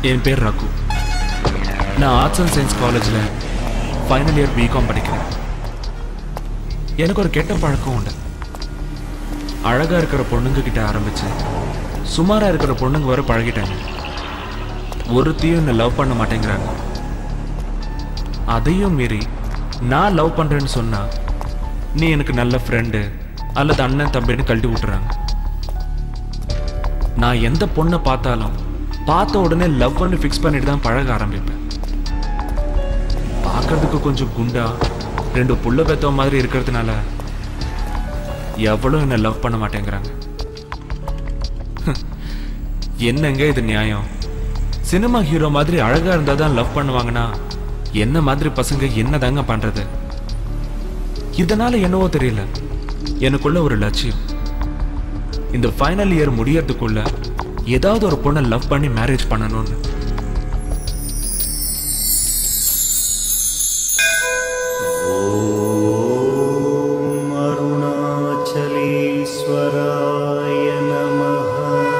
என் பேர் ரகு நான் arts and science காலேஜில் ஃபைனல் இயர் பிகாம் படிக்கிறேன் எனக்கு ஒரு கெட்ட பழக்கம் உண்டு அழகாக இருக்கிற பொண்ணுங்க கிட்ட ஆரம்பிச்சு சுமாராக இருக்கிற பொண்ணுங்க வர பழகிட்டாங்க ஒருத்தையும் என்னை லவ் பண்ண மாட்டேங்கிறாங்க அதையும் மீறி நான் லவ் பண்ணுறேன்னு சொன்னா நீ எனக்கு நல்ல ஃப்ரெண்டு அல்லது அண்ணன் தம்பின்னு கழட்டி விட்டுறாங்க நான் எந்த பொண்ணை பார்த்தாலும் பார்த்த உடனே லவ் பண்ணி ஃபிக்ஸ் பண்ணிட்டு தான் பழக ஆரம்பிப்பேன் பார்க்கறதுக்கு கொஞ்சம் குண்டா ரெண்டு புள்ள பெத்த மாதிரி இருக்கிறதுனால எவ்வளோ என்னை லவ் பண்ண மாட்டேங்கிறாங்க என்னங்க இது நியாயம் சினிமா ஹீரோ மாதிரி அழகா இருந்தா தான் லவ் பண்ணுவாங்கன்னா என்ன மாதிரி பசங்க என்னதாங்க பண்றது இதனால என்னவோ தெரியல எனக்குள்ள ஒரு லட்சியம் இந்த ஃபைனல் இயர் முடியறதுக்குள்ள ஏதாவது ஒரு பொண்ணை லவ் பண்ணி மேரேஜ் பண்ணணும்னு ॐ अरुणाचलेश्वराय नमः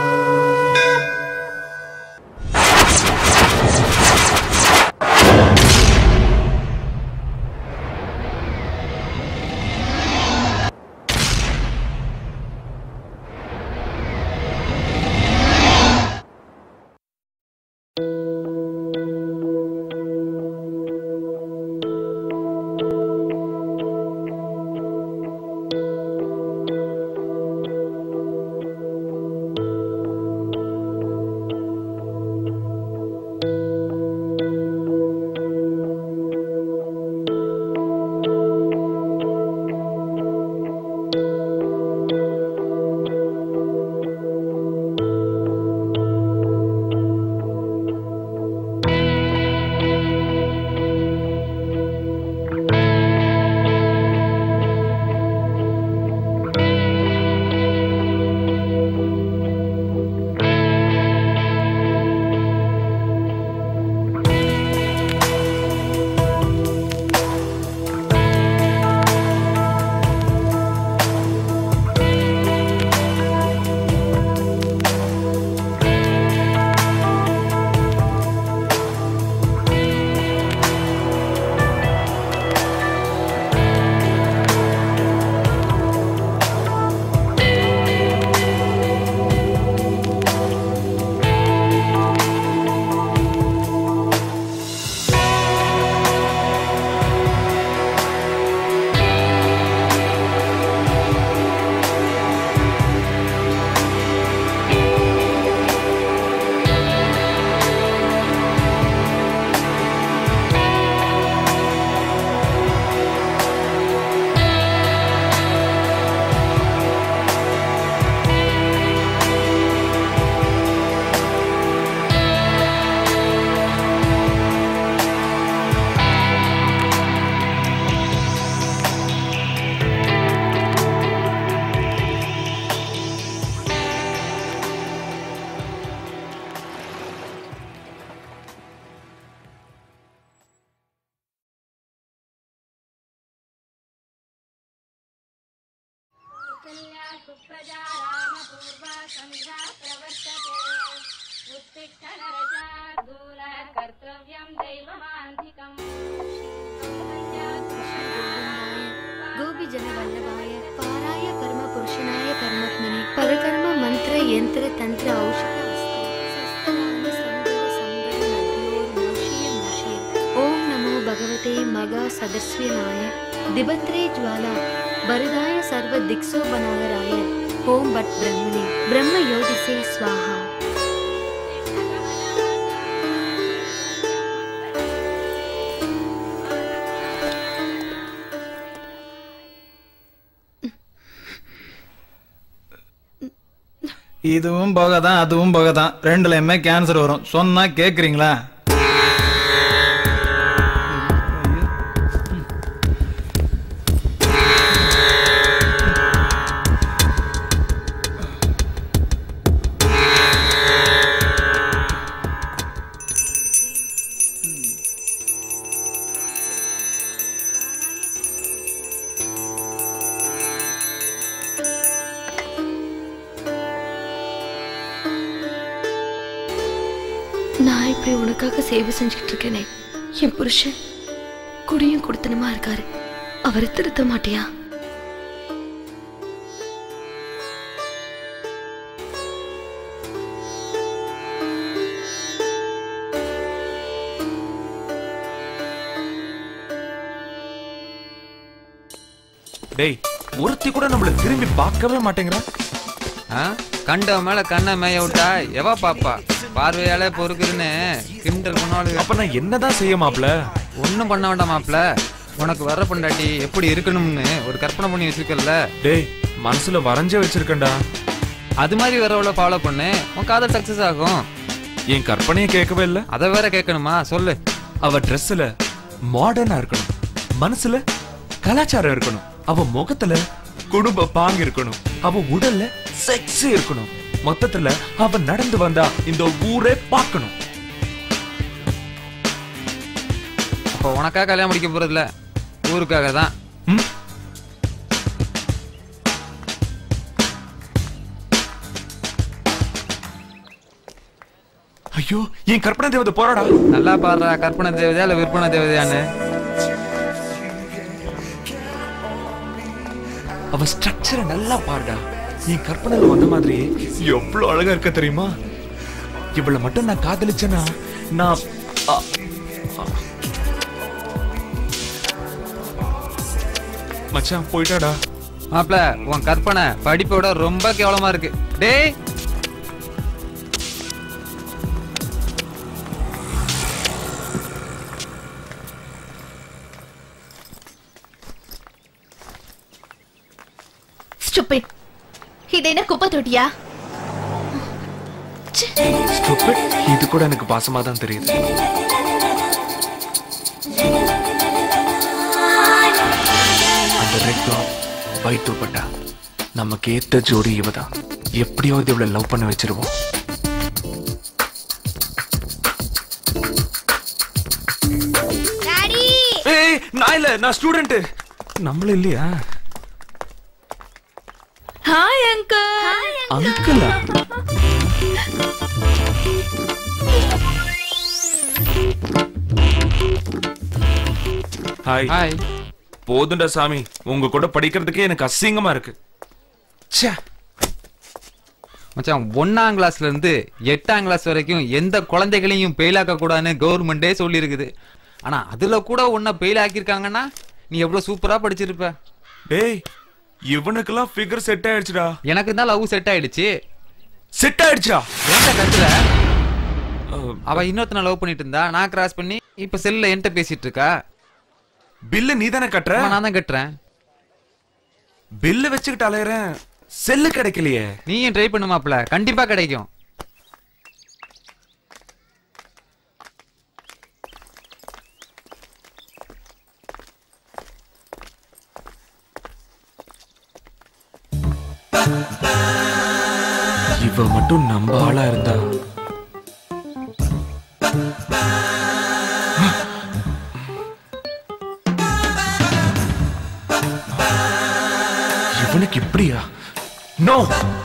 कौसल्या सुप्रजा रामपूर्वा सन्ध्या प्रवर्तते उत्तिष्ठ नरशार्दूल कर्तव्यं दैवमान्धिकम् गोपीजन वल्लभाय पाराय परम पुरुषनाय परमात्मने परकर्म मंत्र यंत्र तंत्र औषध ओम नमो भगवते मगा सदस्यनाय दिबत्रे ज्वाला वरदाय सर्व दिक्सो बनागराय ओम भट ब्रह्मणे ब्रह्म योगिसे स्वाहा இதுவும் போகதான் அதுவும் போகதான் ரெண்டுலையுமே கேன்சர் வரும் சொன்னா கேக்குறீங்களா நான் இப்படி இப்படி உனக்காக சேவை செஞ்சுக்கிட்டு இருக்கேனே என் புருஷன் குடியும் குடுத்தனமா இருக்காரு அவரை திருத்த மாட்டியா டேய் ஒருத்தி கூட நம்மள திரும்பி பார்க்கவே மாட்டேங்கிறா ஆ? கண்ட மேல கண்ணை மேய விட்டா எவா பாப்பா பார்வையால பொறுக்குதுன்னு கிண்டல் பண்ணாலும் அப்ப நான் என்னதான் செய்ய மாப்ள ஒன்றும் பண்ண வேண்டாம் மாப்ள உனக்கு வர பொண்டாட்டி எப்படி இருக்கணும்னு ஒரு கற்பனை பண்ணி வச்சிருக்கல டேய் மனசுல வரைஞ்சே வச்சிருக்கேன்டா அது மாதிரி வரவள ஃபாலோ பண்ணு உன் காதல் சக்சஸ் ஆகும் என் கற்பனையை கேட்கவே இல்ல அதை வேற கேட்கணுமா சொல்லு அவ ட்ரெஸ்ல மாடர்னா இருக்கணும் மனசுல கலாச்சாரம் இருக்கணும் அவ முகத்துல குடும்ப பாங்கு இருக்கணும் அவ உடல்ல செக்ஸ் இருக்கணும் மொத்தத்துல அவ நடந்து வந்தா இந்த ஊரே பார்க்கணும் அப்போ உனக்காக கல்யாணம் முடிக்க போறதில்ல ஊருக்காக தான் ம்? ஐயோ என் கற்பனை தேவதை போறாடா நல்லா பாடுறா கற்பனை தேவதையா இல்ல விற்பனை தேவதையான்னு அவ ஸ்ட்ரக்சரை நல்லா பாருடா என் கற்பனையில வந்த மாதிரி எவ்வளவு அழகா இருக்க தெரியுமா இவளை மட்டும் நான் காதலிச்சேனா நான் அ- அ- மச்சான் போயிட்டாடா மாப்ள உன் கற்பனை படிப்போட ரொம்ப கேவலமா இருக்கு டேய் ஸ்டூபிட் இது என்ன குப்பை தொட்டியா Stupid. இது கூட எனக்கு பாசமா தான் தெரியுது அந்த ரெட் டாப் ஒயிட் துப்பட்டா நமக்கு ஏத்த ஜோடி இவதான் எப்படியாவது இவளை லவ் பண்ண வச்சிருவோம் டாடி ஏய் நான் இல்ல நான் ஸ்டூடெண்ட் நம்மள இல்லையா ஹாய் அங்கிள் அங்கிளா ஹாய் ஹாய் போதுண்டா சாமி உங்க கூட படிக்கிறதுக்கே எனக்கு அசிங்கமா இருக்கு ச்சே மச்சான் ஒன்னாம் கிளாஸ்ல இருந்து எட்டாம் கிளாஸ் வரைக்கும் எந்த குழந்தைகளையும் ஃபெயில் ஆக்க கூடாதுன்னு கவர்மெண்டே சொல்லியிருக்குது ஆனா அதுல கூட உன்னை ஃபெயில் ஆக்கியிருக்காங்கன்னா நீ எவ்வளவு சூப்பரா படிச்சிருப்ப டேய் இவனுக்கெல்லாம் ஃபிகர் செட் ஆயிடுச்சுடா எனக்கு தான் லவ் செட் ஆயிடுச்சு செட் ஆயிடுச்சா ஏன்டா கத்துற அஹ், அவ இன்னொருத்தனை லவ் பண்ணிட்டு இருந்தா நான் கிராஸ் பண்ணி இப்ப செல்ல என்கிட்ட பேசிட்டு இருக்கா பில்லு நீ தானே கட்டுற ஆமா, நான் தான் கட்டுறேன் பில்லு வச்சுக்கிட்டு அலையறேன் செல்லு கிடைக்கலையே நீயும் ட்ரை பண்ணு மாப்ள கண்டிப்பா கிடைக்கும் இவ மட்டும் நம்ம ஆளா இருந்தா இவனுக்கு இப்படியா நோ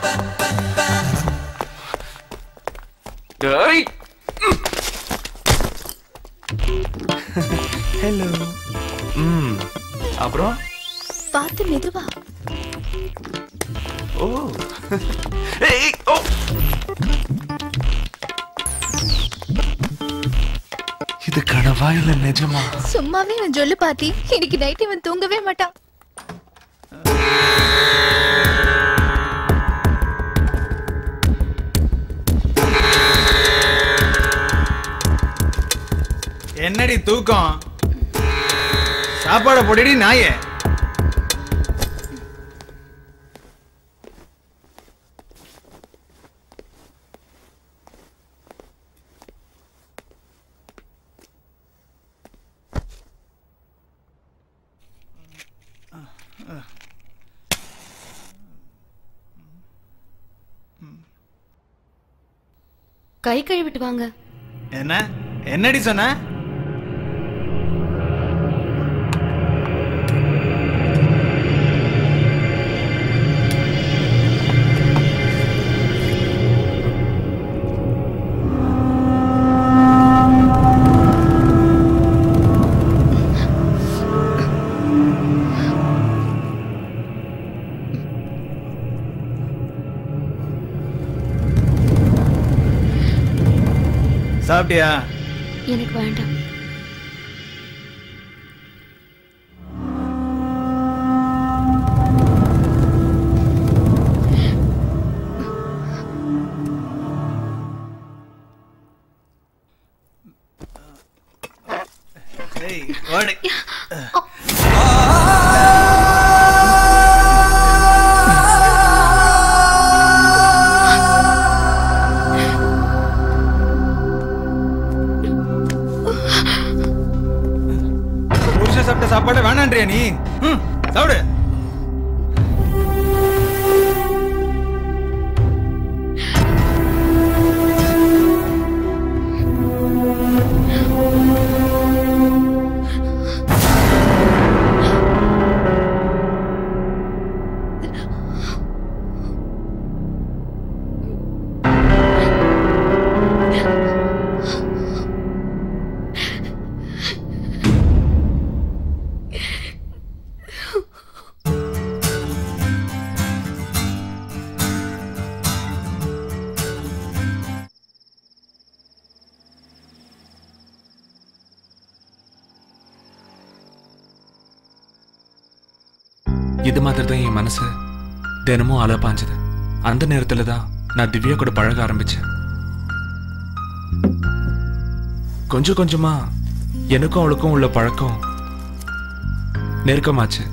ஹலோ ம் அப்புறம் பார்த்து மெதுவா ஓ ஏய் ஓ இது கனவா இல்ல நிஜமா சும்மாவே நான் சொல்லு பாட்டி இன்னைக்கு நைட் இவன் தூங்கவே மாட்டான் என்னடி தூக்கம் சாப்பாடை போட்டுடி நாயே கை கழுவிட்டு வாங்க என்ன என்னடி சொன்ன சாப்பிட்டியா எனக்கு வேண்டாம் ஏய், வாடி. புருஷன் சாப்பிட்ட சாப்பாடு வேணான்றியா நீ ம், சாப்பிடு இது மாதிரி தான் என் மனசு தினமும் அலை பாஞ்சது அந்த நேரத்துல தான் நான் திவ்யா கூட பழக ஆரம்பிச்சேன் கொஞ்சம் கொஞ்சமா எனக்கும் அவளுக்கும் உள்ள பழக்கம் நெருக்கமாச்சு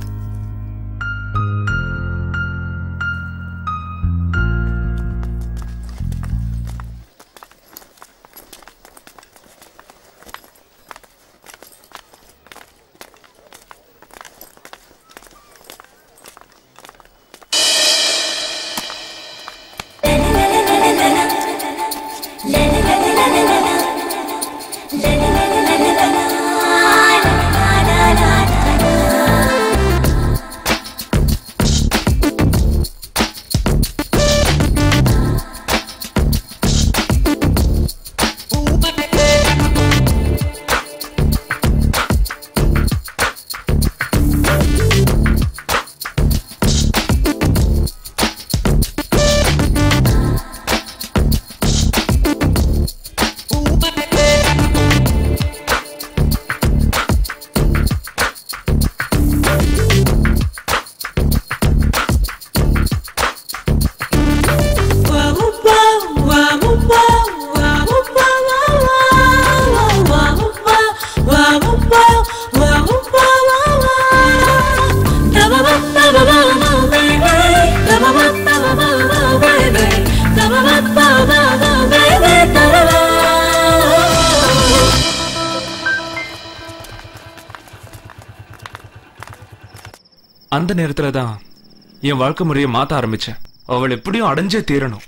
அந்த நேரத்துல தான் என் வாழ்க்கை முறையை மாத்த ஆரம்பிச்சேன் அவள் எப்படியும் அடைஞ்சே தீரணும்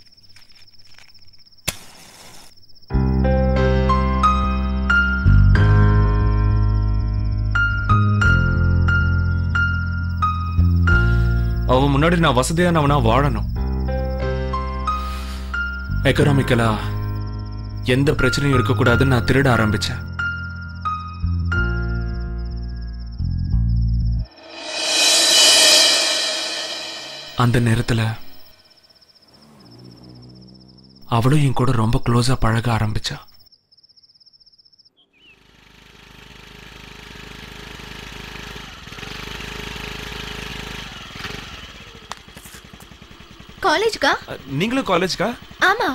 அவ முன்னாடி நான் வசதியானவனா வாழணும் எக்கனாமிக்கலா எந்த பிரச்சனையும் இருக்கக்கூடாதுன்னு நான் திருட ஆரம்பிச்சேன் அந்த நேரத்துல அவளும் என் கூட ரொம்ப க்ளோஸா பழக ஆரம்பிச்சா காலேஜ்க்கா அஹ், நீங்களும் காலேஜ்க்கா ஆமா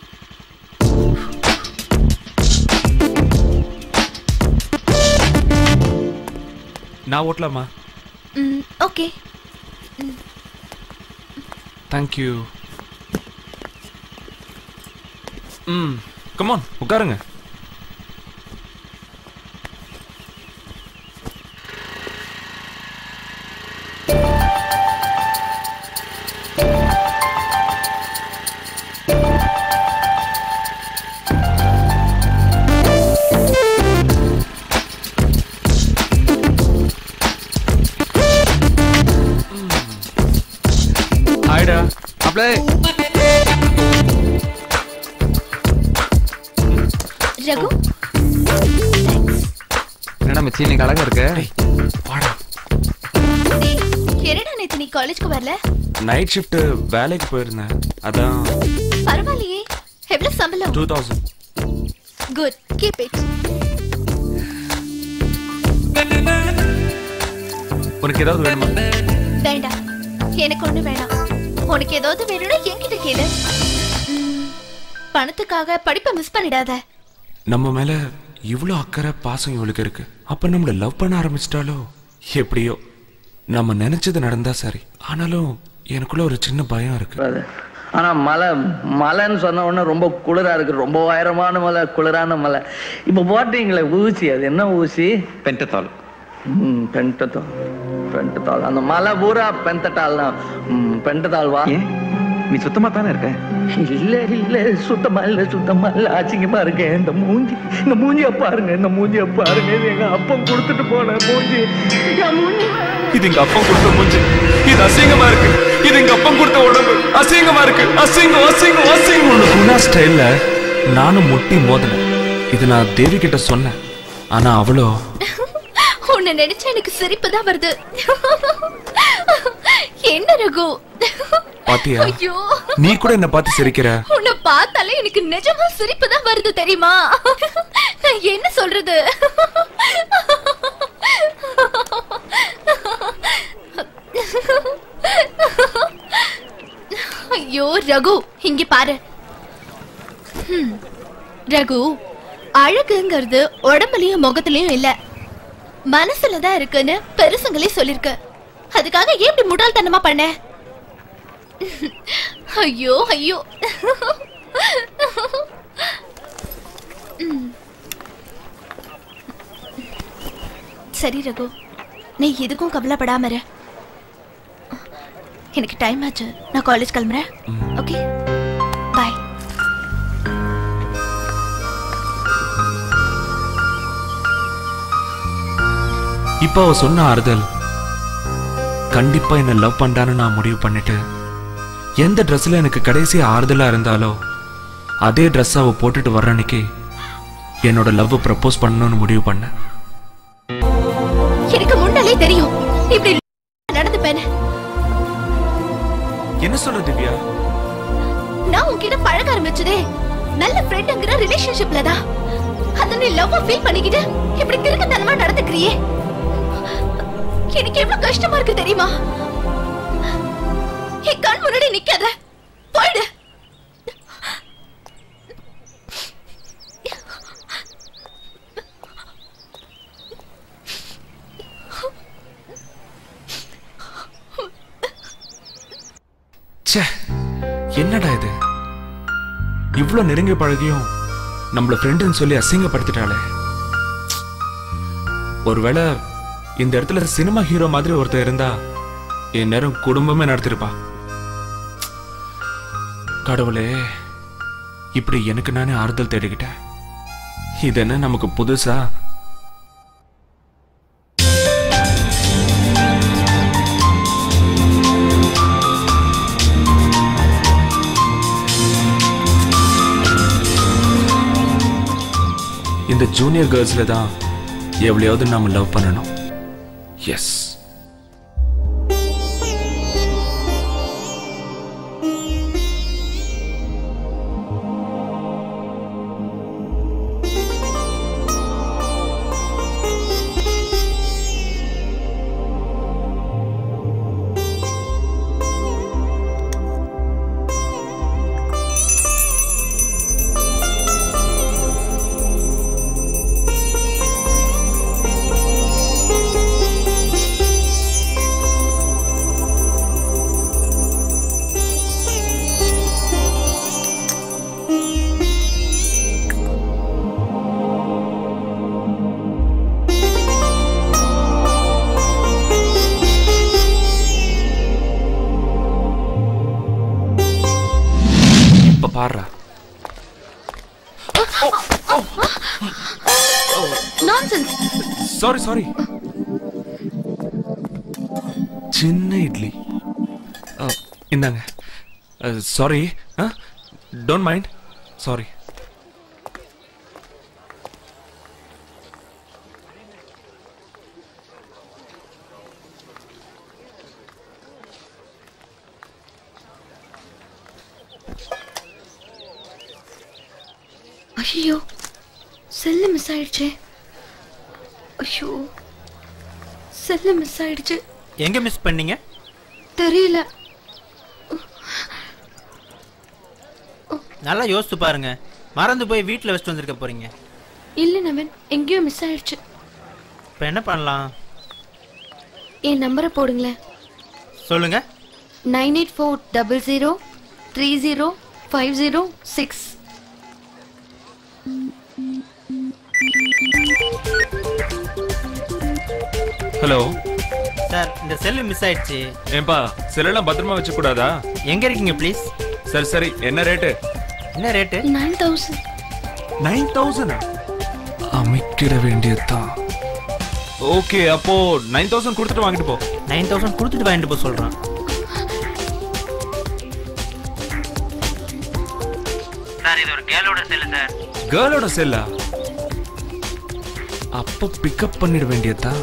நான் ஓட்டலாமா ம் ஓகே தேங்க்யூ ம் கமான் உட்காருங்க ஹாய்டா அப்படியே ரகு என்னடா மச்சி இன்னைக்கு அழகா இருக்க வாடா டேய் என்னடா நேத்து நீ காலேஜ்க்கு வரல நைட் ஷிஃப்ட் வேலைக்கு போயிருந்தேன் அதான் பரவாயில்லையே எவ்வளவு சம்பளம் two thousand good keep it உனக்கு ஏதாவது வேணுமா வேண்டாம் எனக்கு ஒண்ணு வேணாம் உனக்கு ஏதாவது வேணும்னா என்கிட்ட கேளு ம், பணத்துக்காக படிப்பை மிஸ் பண்ணிடாத நம்ம மேல இவ்வளோ அக்கறை பாசம் இவளுக்கு இருக்கு அப்ப நம்மள லவ் பண்ண ஆரம்பிச்சிட்டாலோ எப்படியோ நம்ம நினைச்சது நடந்தா சரி ஆனாலும் எனக்குள்ள ஒரு சின்ன பயம் இருக்கு அது. ஆனா மலை மலைன்னு சொன்ன உடனே ரொம்ப குளிரா இருக்கு ரொம்ப உயரமான மலை குளிரான மலை இப்ப போட்டீங்களே ஊசி அது என்ன ஊசி பென்டத்தால் ம் பென்டத்தால் பென்டத்தால் அந்த மலை பூரா பென்டத்தால் தான் ம், பென்டத்தால் வா ஏன் நீ சுத்தமா தானே இருக்க இல்ல இல்ல சுத்தமா இல்ல சுத்தமா இல்ல அசிங்கமா இருக்கேன் இந்த மூஞ்சி இந்த மூஞ்சிய பாருங்க இந்த மூஞ்சிய பாருங்க இது எங்க அப்பன் கொடுத்துட்டு போன மூஞ்சி என் மூஞ்சி இது எங்க அப்பா கொடுத்த மூஞ்சி இது அசிங்கமா இருக்கு இது எங்க அப்பா கொடுத்த உடம்பு அசிங்கமா இருக்கு அசிங்கம் அசிங்கம் அசிங்கம் குணா ஸ்டைல்ல நானும் முட்டி மோதினேன் இது நான் தேவி கிட்ட சொன்னேன் ஆனா அவளோ உன்னை நினைச்சா எனக்கு சிரிப்பு தான் வருது என்ன ரகு பாத்தியா ஐயோ நீ கூட என்ன பார்த்து சிரிக்கிற உன்னை பார்த்தாலே எனக்கு நிஜமா சிரிப்பு தான் வருது தெரியுமா நான் என்ன சொல்றது ஐயோ ரகு இங்க பாரு ஹம், ரகு அழகுங்கிறது உடம்புலயும் முகத்துலயும் இல்ல மனசுல தான் இருக்குன்னு பெருசுங்களே சொல்லிருக்க அதுக்காக ஏன் இப்படி முட்டாள்தனமா பண்ண ஐயோ ஐயோ ம். சரி ரகு நீ எதுக்கும் கவலைப்படாம இரு எனக்கு டைம் ஆச்சு நான் காலேஜ் கிளம்புறேன் ஓகே பாய் இப்ப அவ சொன்ன ஆறுதல் கண்டிப்பா என்ன லவ் பண்றான்னு நான் முடிவு பண்ணிட்டு எந்த ட்ரெஸ்ல எனக்கு கடைசி ஆறுதலா இருந்தாலோ அதே ட்ரெஸ் அவ போட்டுட்டு வர்ற அன்னைக்கு என்னோட லவ் ப்ரப்போஸ் பண்ணணும்னு முடிவு பண்ணேன் எனக்கு முன்னாலே தெரியும் நீ இப்படி நடந்துப்பேன்னு என்ன சொல்ற திவ்யா நான் உன்கிட்ட பழக ஆரம்பிச்சதே நல்ல ஃப்ரெண்டுங்கிற ரிலேஷன்ஷிப்ல தான் அத நீ லவ் ஃபீல் பண்ணிக்கிட்டு இப்படி கிறுக்குத்தனமா நடந்துக்கிறியே எனக்கு எவ்வளவு கஷ்டமா இருக்கு தெரியுமா என் கண் முன்னாடி நிக்காத போயிடு ச்சே என்னடா இது இவ்ளோ நெருங்கி பழகியும் நம்மள ஃப்ரெண்டுன்னு சொல்லி அசிங்கப்படுத்திட்டாளே ஒருவேளை இந்த இடத்துல சினிமா ஹீரோ மாதிரி ஒருத்தர் இருந்தா என் நேரம் குடும்பமே நடத்திருப்பா கடவுளே இப்படி எனக்கு நானே ஆறுதல் தேடிக்கிட்டேன் இது என்ன நமக்கு புதுசா இந்த ஜூனியர் கேர்ள்ஸ்ல தான் எவ்வளையாவது நாம லவ் பண்ணணும் எஸ் இப்ப பாடுறா நான்சென்ஸ் சாரி சாரி சின்ன இட்லி அ, இந்தாங்க சாரி டோன்ட் மைண்ட் சாரி ஐயோ செல்லு மிஸ் ஆயிடுச்சே ஐயோ செல்லு மிஸ் ஆயிடுச்சு எங்க மிஸ் பண்ணீங்க தெரியல நல்லா யோசிச்சு பாருங்க மறந்து போய் வீட்டில் வச்சுட்டு வந்திருக்க போறீங்க இல்ல நவீன் எங்கேயோ மிஸ் ஆயிடுச்சு இப்போ என்ன பண்ணலாம் என் நம்பரை போடுங்களேன் சொல்லுங்க nine eight four double zero three zero five zero six hello sir இந்த செல்லு மிஸ் ஆயிடுச்சு ஏன்பா செல்லெல்லாம் பத்திரமா வச்சுக்க கூடாதா எங்க இருக்கீங்க ப்ளீஸ் சரி சரி என்ன ரேட்டு என்ன rate nine thousand nine thousand அமைக்கிட வேண்டியதுதான் ஓகே அப்போ நைன் தௌசண்ட் கொடுத்துட்டு வாங்கிட்டு போ நைன் தௌசண்ட் கொடுத்துட்டு வாங்கிட்டு போக சொல்றான் சார் இது ஒரு கேலோட செல்லு சார் கேர்ளோட செல்லா அப்போ பிக்கப் பண்ணிட வேண்டியதா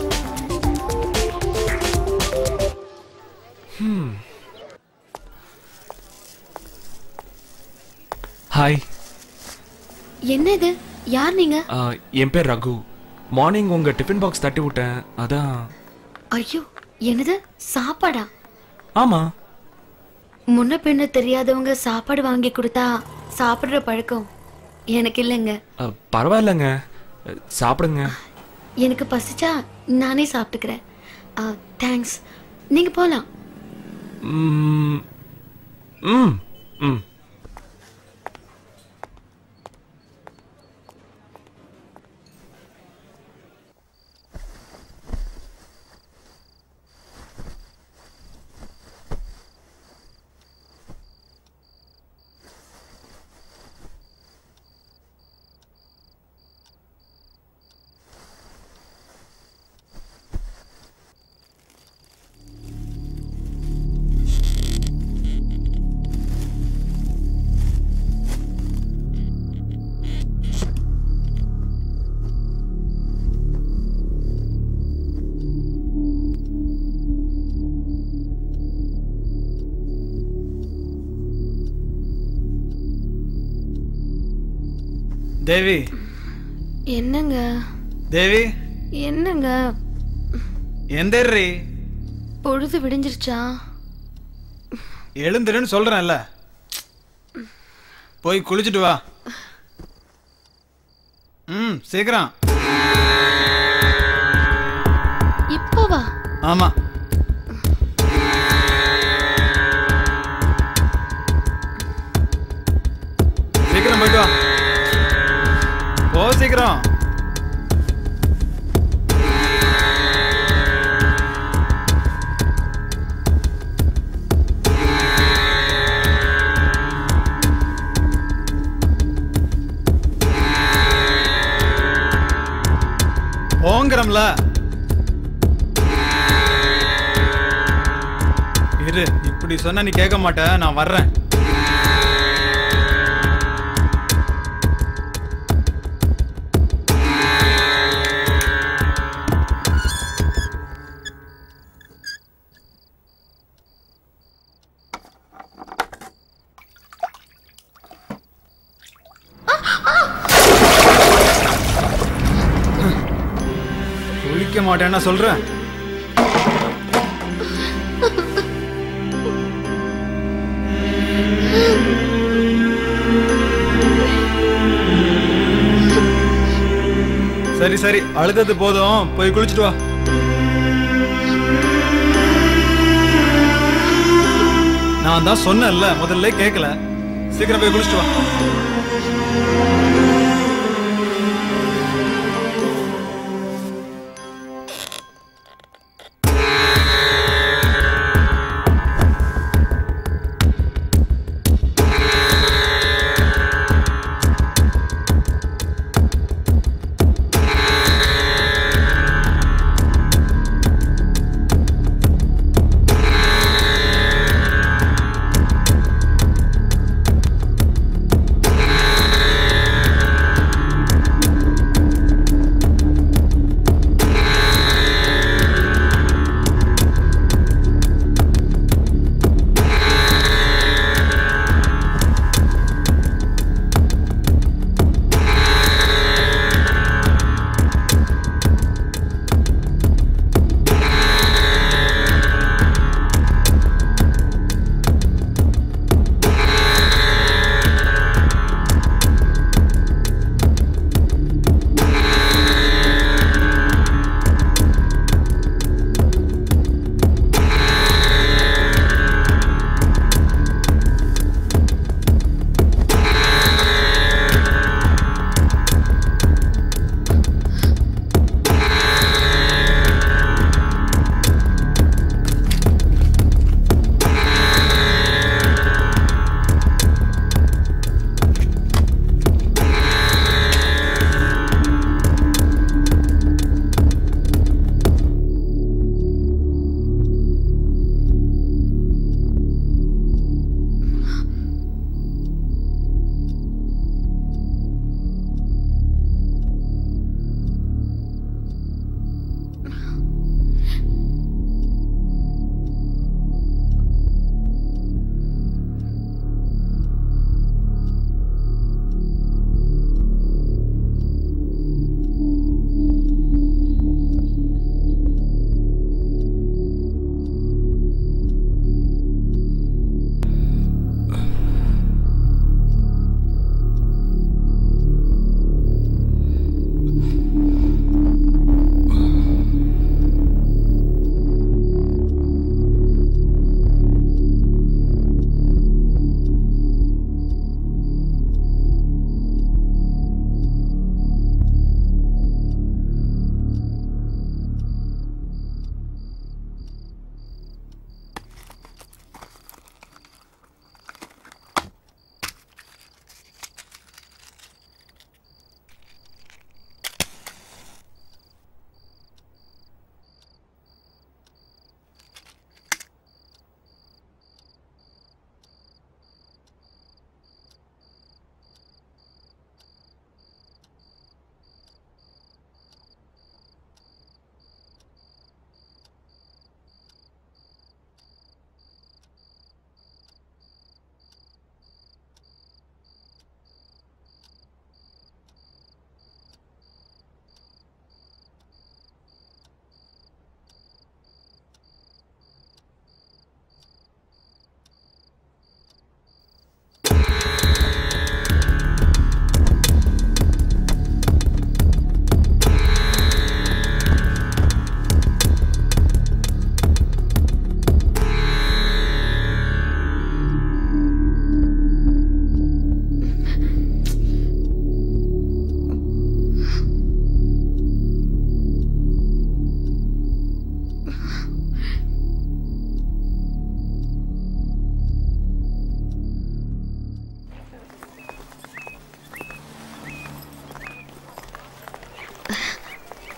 ஹாய் என்ன இது யார் நீங்க என் பேர் ரகு மார்னிங் உங்க டிஃபன் பாக்ஸ் தட்டி விட்டேன் அதான் ஐயோ என்னது சாப்பாடா ஆமா முன்ன பின்ன தெரியாதவங்க சாப்பாடு வாங்கி கொடுத்தா சாப்பிடுற பழக்கம் எனக்கு இல்லைங்க அஹ், பரவாயில்லைங்க அஹ், சாப்பிடுங்க எனக்கு பசிச்சா நானே சாப்பிட்டுக்கிறேன் தேங்க்ஸ் நீங்க போலாம் ம் ம் ம் தேவி என்னங்க தேவி என்னங்க எந்தேர்றி பொழுது விடிஞ்சிருச்சா எழுந்துருன்னு சொல்றேன்ல போய் குளிச்சுட்டு வா ம் சீக்கிரம் இப்போவா ஆமா சீக்கிரம் போயிட்டு வா போ சீக்கிரம் போங்கிறம்ல இரு இப்படி சொன்னா நீ கேட்க மாட்ட நான் வர்றேன் குளிக்க மாட்டேன்னா சொல்றேன் சரி சரி அழுதது போதும் போய் குளிச்சுட்டு வா நான் தான் சொன்னேன்ல முதல்ல கேட்கல சீக்கிரம் போய் குளிச்சுட்டு வா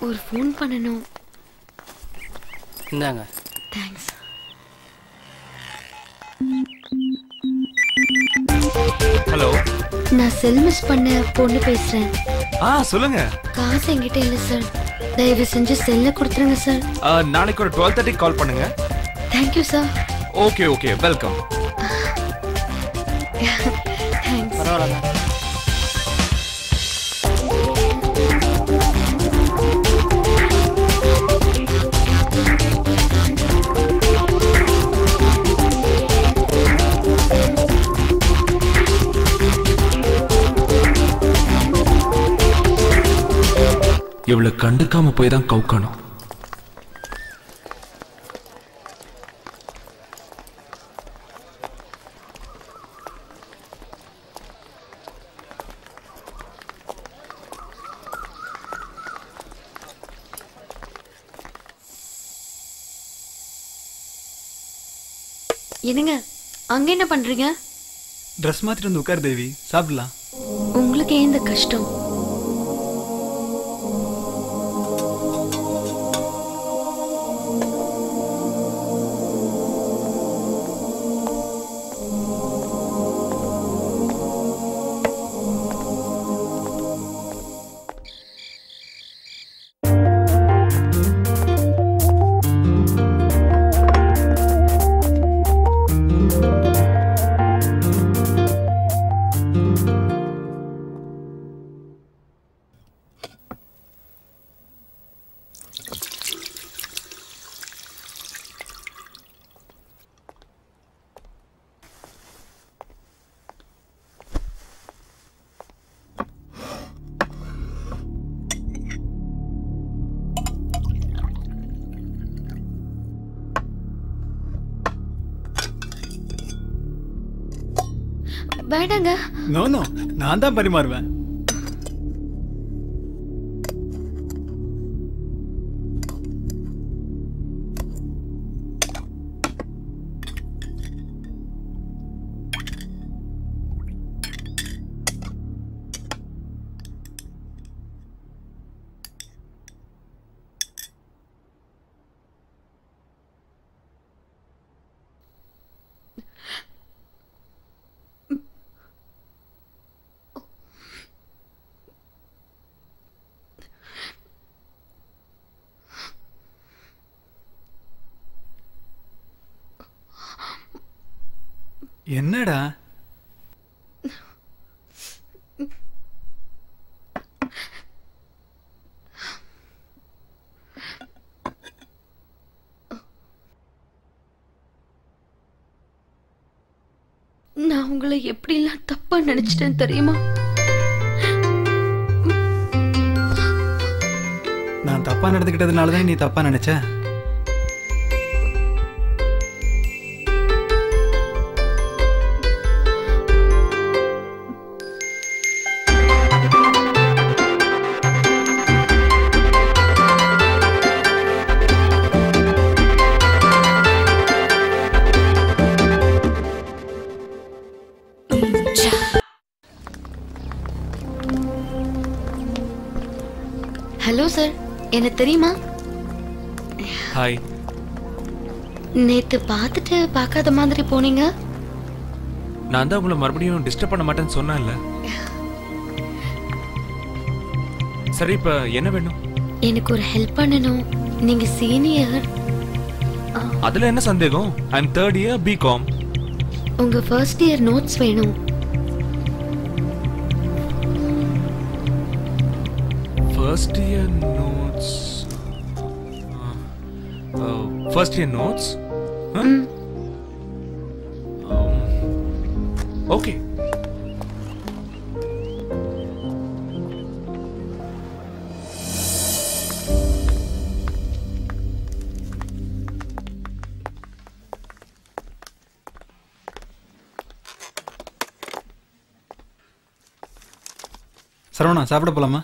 ஒரு ஃபோன் பண்ணணும் இந்தாங்க தேங்க்ஸ் ஹலோ நான் செல் மிஸ் பண்ண பொண்ணு பேசுறேன் ஆ சொல்லுங்க காசு என்கிட்ட இல்லை சார் தயவு செஞ்சு செல்ல கொடுத்துருங்க சார் ஆ, நாளைக்கு ஒரு டுவெல் தேர்ட்டி கால் பண்ணுங்க thank you sir okay okay welcome thanks பரவாயில்ல இவளை கண்டுக்காம போய் தான் கவுக்கணும் என்னங்க அங்க என்ன பண்றீங்க ட்ரெஸ் மாத்திட்டு வந்து உட்கார் தேவி சாப்பிடலாம் உங்களுக்கு ஏன் இந்த கஷ்டம் வேண்டாங்க நோ நோ நான் தான் பரிமாறுவேன் என்னடா நான் உங்களை எப்படிலாம் தப்பா நினைச்சிட்டேன் தெரியுமா நான் தப்பா நடந்துக்கிட்டதுனால தான் நீ தப்பா நினைச்ச ஹலோ சார் எனக்கு தெரியுமா ஹாய் நேத்து பார்த்துட்டு பார்க்காத மாதிரி போனீங்க நான் தான் உங்களை மறுபடியும் டிஸ்டர்ப் பண்ண மாட்டேன்னு சொன்னேன்ல சரி இப்ப என்ன வேணும் எனக்கு ஒரு ஹெல்ப் பண்ணணும் நீங்க சீனியர் அதுல என்ன சந்தேகம் I am third year BCom உங்க ஃபர்ஸ்ட் இயர் நோட்ஸ் வேணும் first year notes first year notes okay Saravana சாப்பிட போலாமா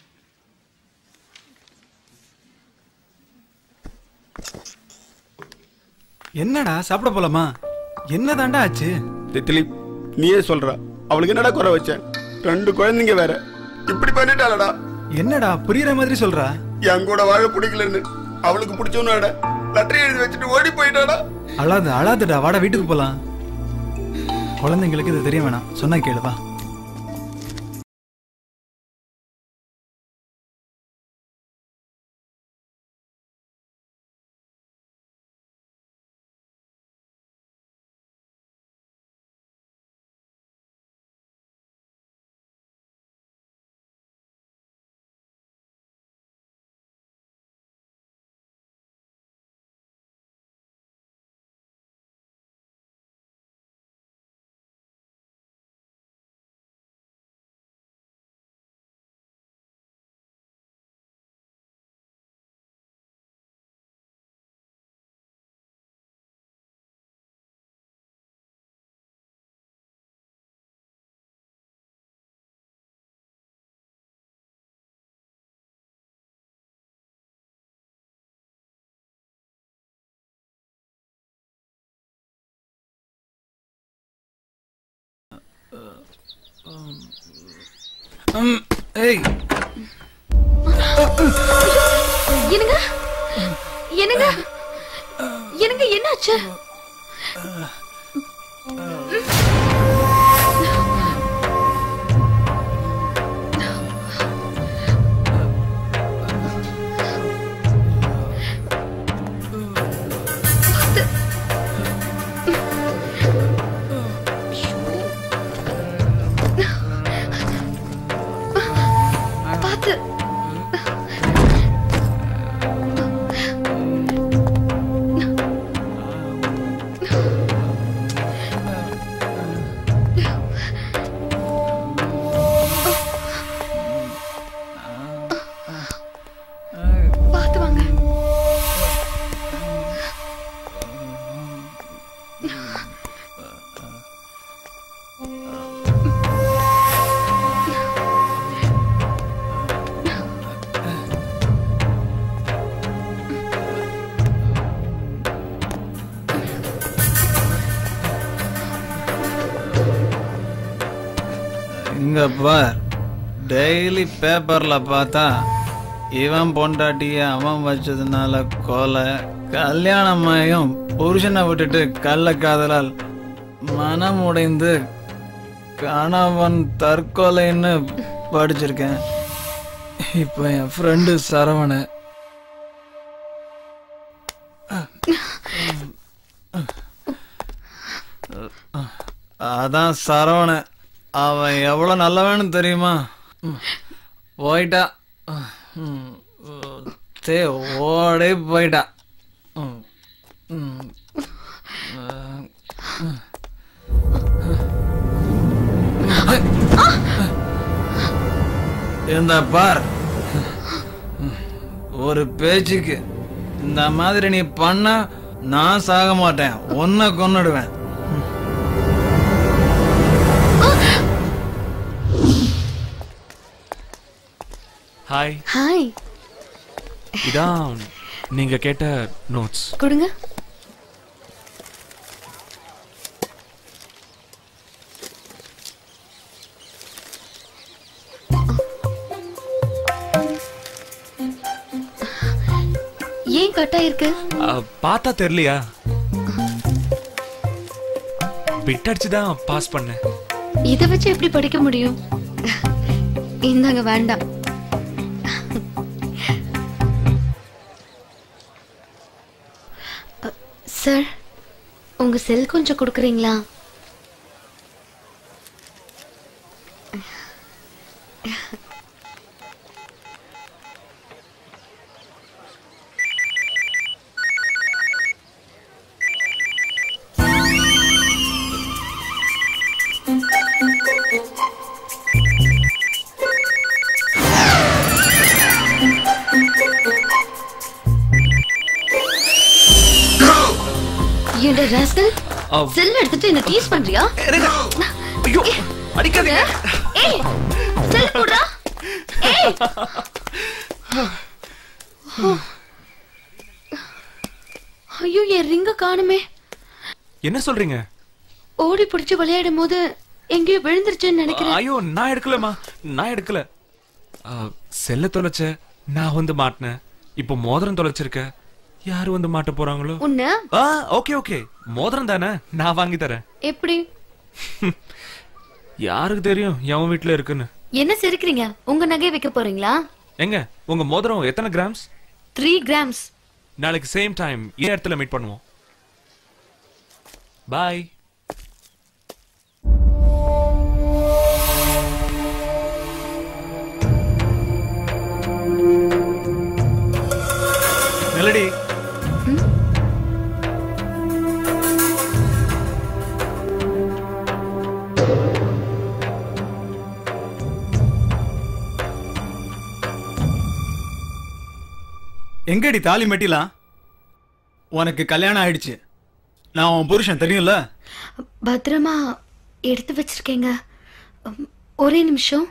என்னடா சாப்பிட போலாமா என்னதாண்டா ஆச்சு திலீப் நீயே சொல்ற அவளுக்கு என்னடா குறை வச்ச ரெண்டு குழந்தைங்க வேற இப்படி பண்ணிட்டாளடா என்னடா புரியுற மாதிரி சொல்றா என் கூட வாழ பிடிக்கலன்னு அவளுக்கு பிடிச்சவனோட லெட்டர் எழுதி வச்சுட்டு ஓடி போயிட்டாடா அழாத அழாதடா வாடா வீட்டுக்கு போலாம் குழந்தைங்களுக்கு இது தெரிய வேணாம் சொன்னா கேளு வா ம், ஏய் என்னங்க என்னங்க என்னங்க என்னாச்சு பார்த்து பார்த்து வாங்க இங்க பார் டெய்லி பேப்பர்ல பார்த்தா இவன் பொண்டாட்டிய அவன் வச்சதுனால கொலை கல்யாணமாயும் புருஷனை விட்டுட்டு கள்ள காதலால் மனம் உடைந்து கணவன் தற்கொலைன்னு படிச்சிருக்கேன் இப்போ என் ஃப்ரெண்டு சரவண அதான் சரவண அவன் எவ்வளோ நல்லவன்னு தெரியுமா ம், போயிட்டா ம், தே ஓடே போயிட்டா ம், ம், அஹ், இந்த பார் ஒரு பேச்சுக்கு இந்த மாதிரி நீ பண்ண நான் சாக மாட்டேன் உன்னை கொன்னுடுவேன் ஹாய் ஹாய் இதான் நீங்க கேட்ட நோட்ஸ் கொடுங்க ஏன் கட்டா இருக்கு பார்த்தா தெரியலையா பிட் அடிச்சு தான் பாஸ் பண்ணேன் இத வச்சு எப்படி படிக்க முடியும் இந்தாங்க வேண்டாம் அ, சார் உங்க செல் கொஞ்சம் கொடுக்குறீங்களா ஏண்டா ராஸ்கல் செல் எடுத்துட்டு என்ன டீஸ் பண்றியா ஐயோ அடிக்காதீங்க ஏய் செல் போடுறா ஏய் ஐயோ என் ரிங்க காணுமே என்ன சொல்றீங்க ஓடி பிடிச்சு விளையாடும் போது எங்கேயோ விழுந்துருச்சுன்னு நினைக்கிறேன் ஐயோ நான் எடுக்கலமா நான் எடுக்கல செல்ல தொலைச்ச நான் வந்து மாட்டினேன் இப்போ மோதிரம் தொலைச்சிருக்க யாரு வந்து மாட்ட போறாங்களோ உன்ன ஆ ஓகே ஓகே மோதிரம் தானே நான் வாங்கி தரேன் எப்படி யாருக்கு தெரியும் எவன் வீட்ல இருக்குன்னு என்ன சிரிக்கிறீங்க உங்க நகை வைக்க போறீங்களா எங்க உங்க மோதிரம் எத்தனை கிராம்ஸ் த்ரீ கிராம்ஸ் நாளைக்கு சேம் டைம் இதே இடத்துல மீட் பண்ணுவோம் பாய் மெலடி எங்கடி தாலி மெட்டிலாம் உனக்கு கல்யாணம் ஆயிடுச்சு நான் உன் புருஷன் தெரியும்ல பத்திரமா எடுத்து வச்சிருக்கேங்க உம், ஒரே நிமிஷம்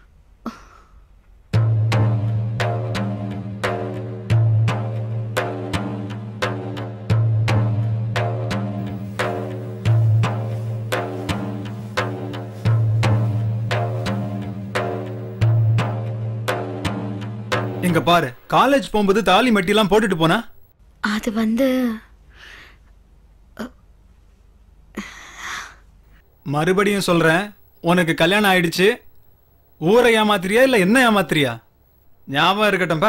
இங்க பாரு காலேஜ் போகும்போது தாலி மெட்டிலாம் போட்டுட்டு போனா அது வந்து மறுபடியும் சொல்றேன் உனக்கு கல்யாணம் ஆயிடுச்சு ஊரை ஏமாத்திரியா இல்ல என்ன ஏமாத்திரியா ஞாபகம் இருக்கட்டும் பா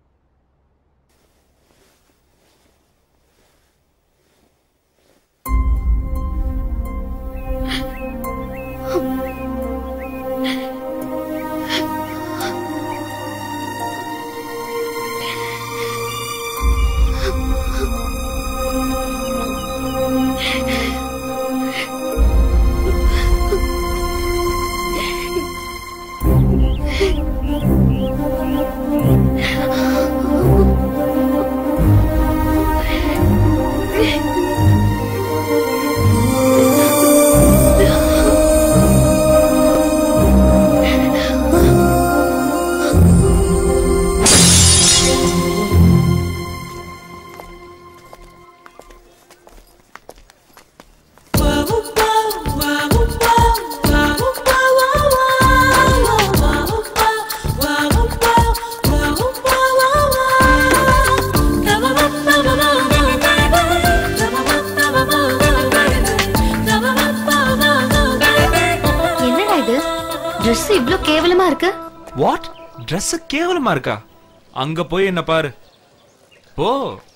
என்னடா இது Dress இவ்ளோ கேவலமா இருக்கு வாட் Dress கேவலமா இருக்கா அங்க போய் என்ன பாரு போ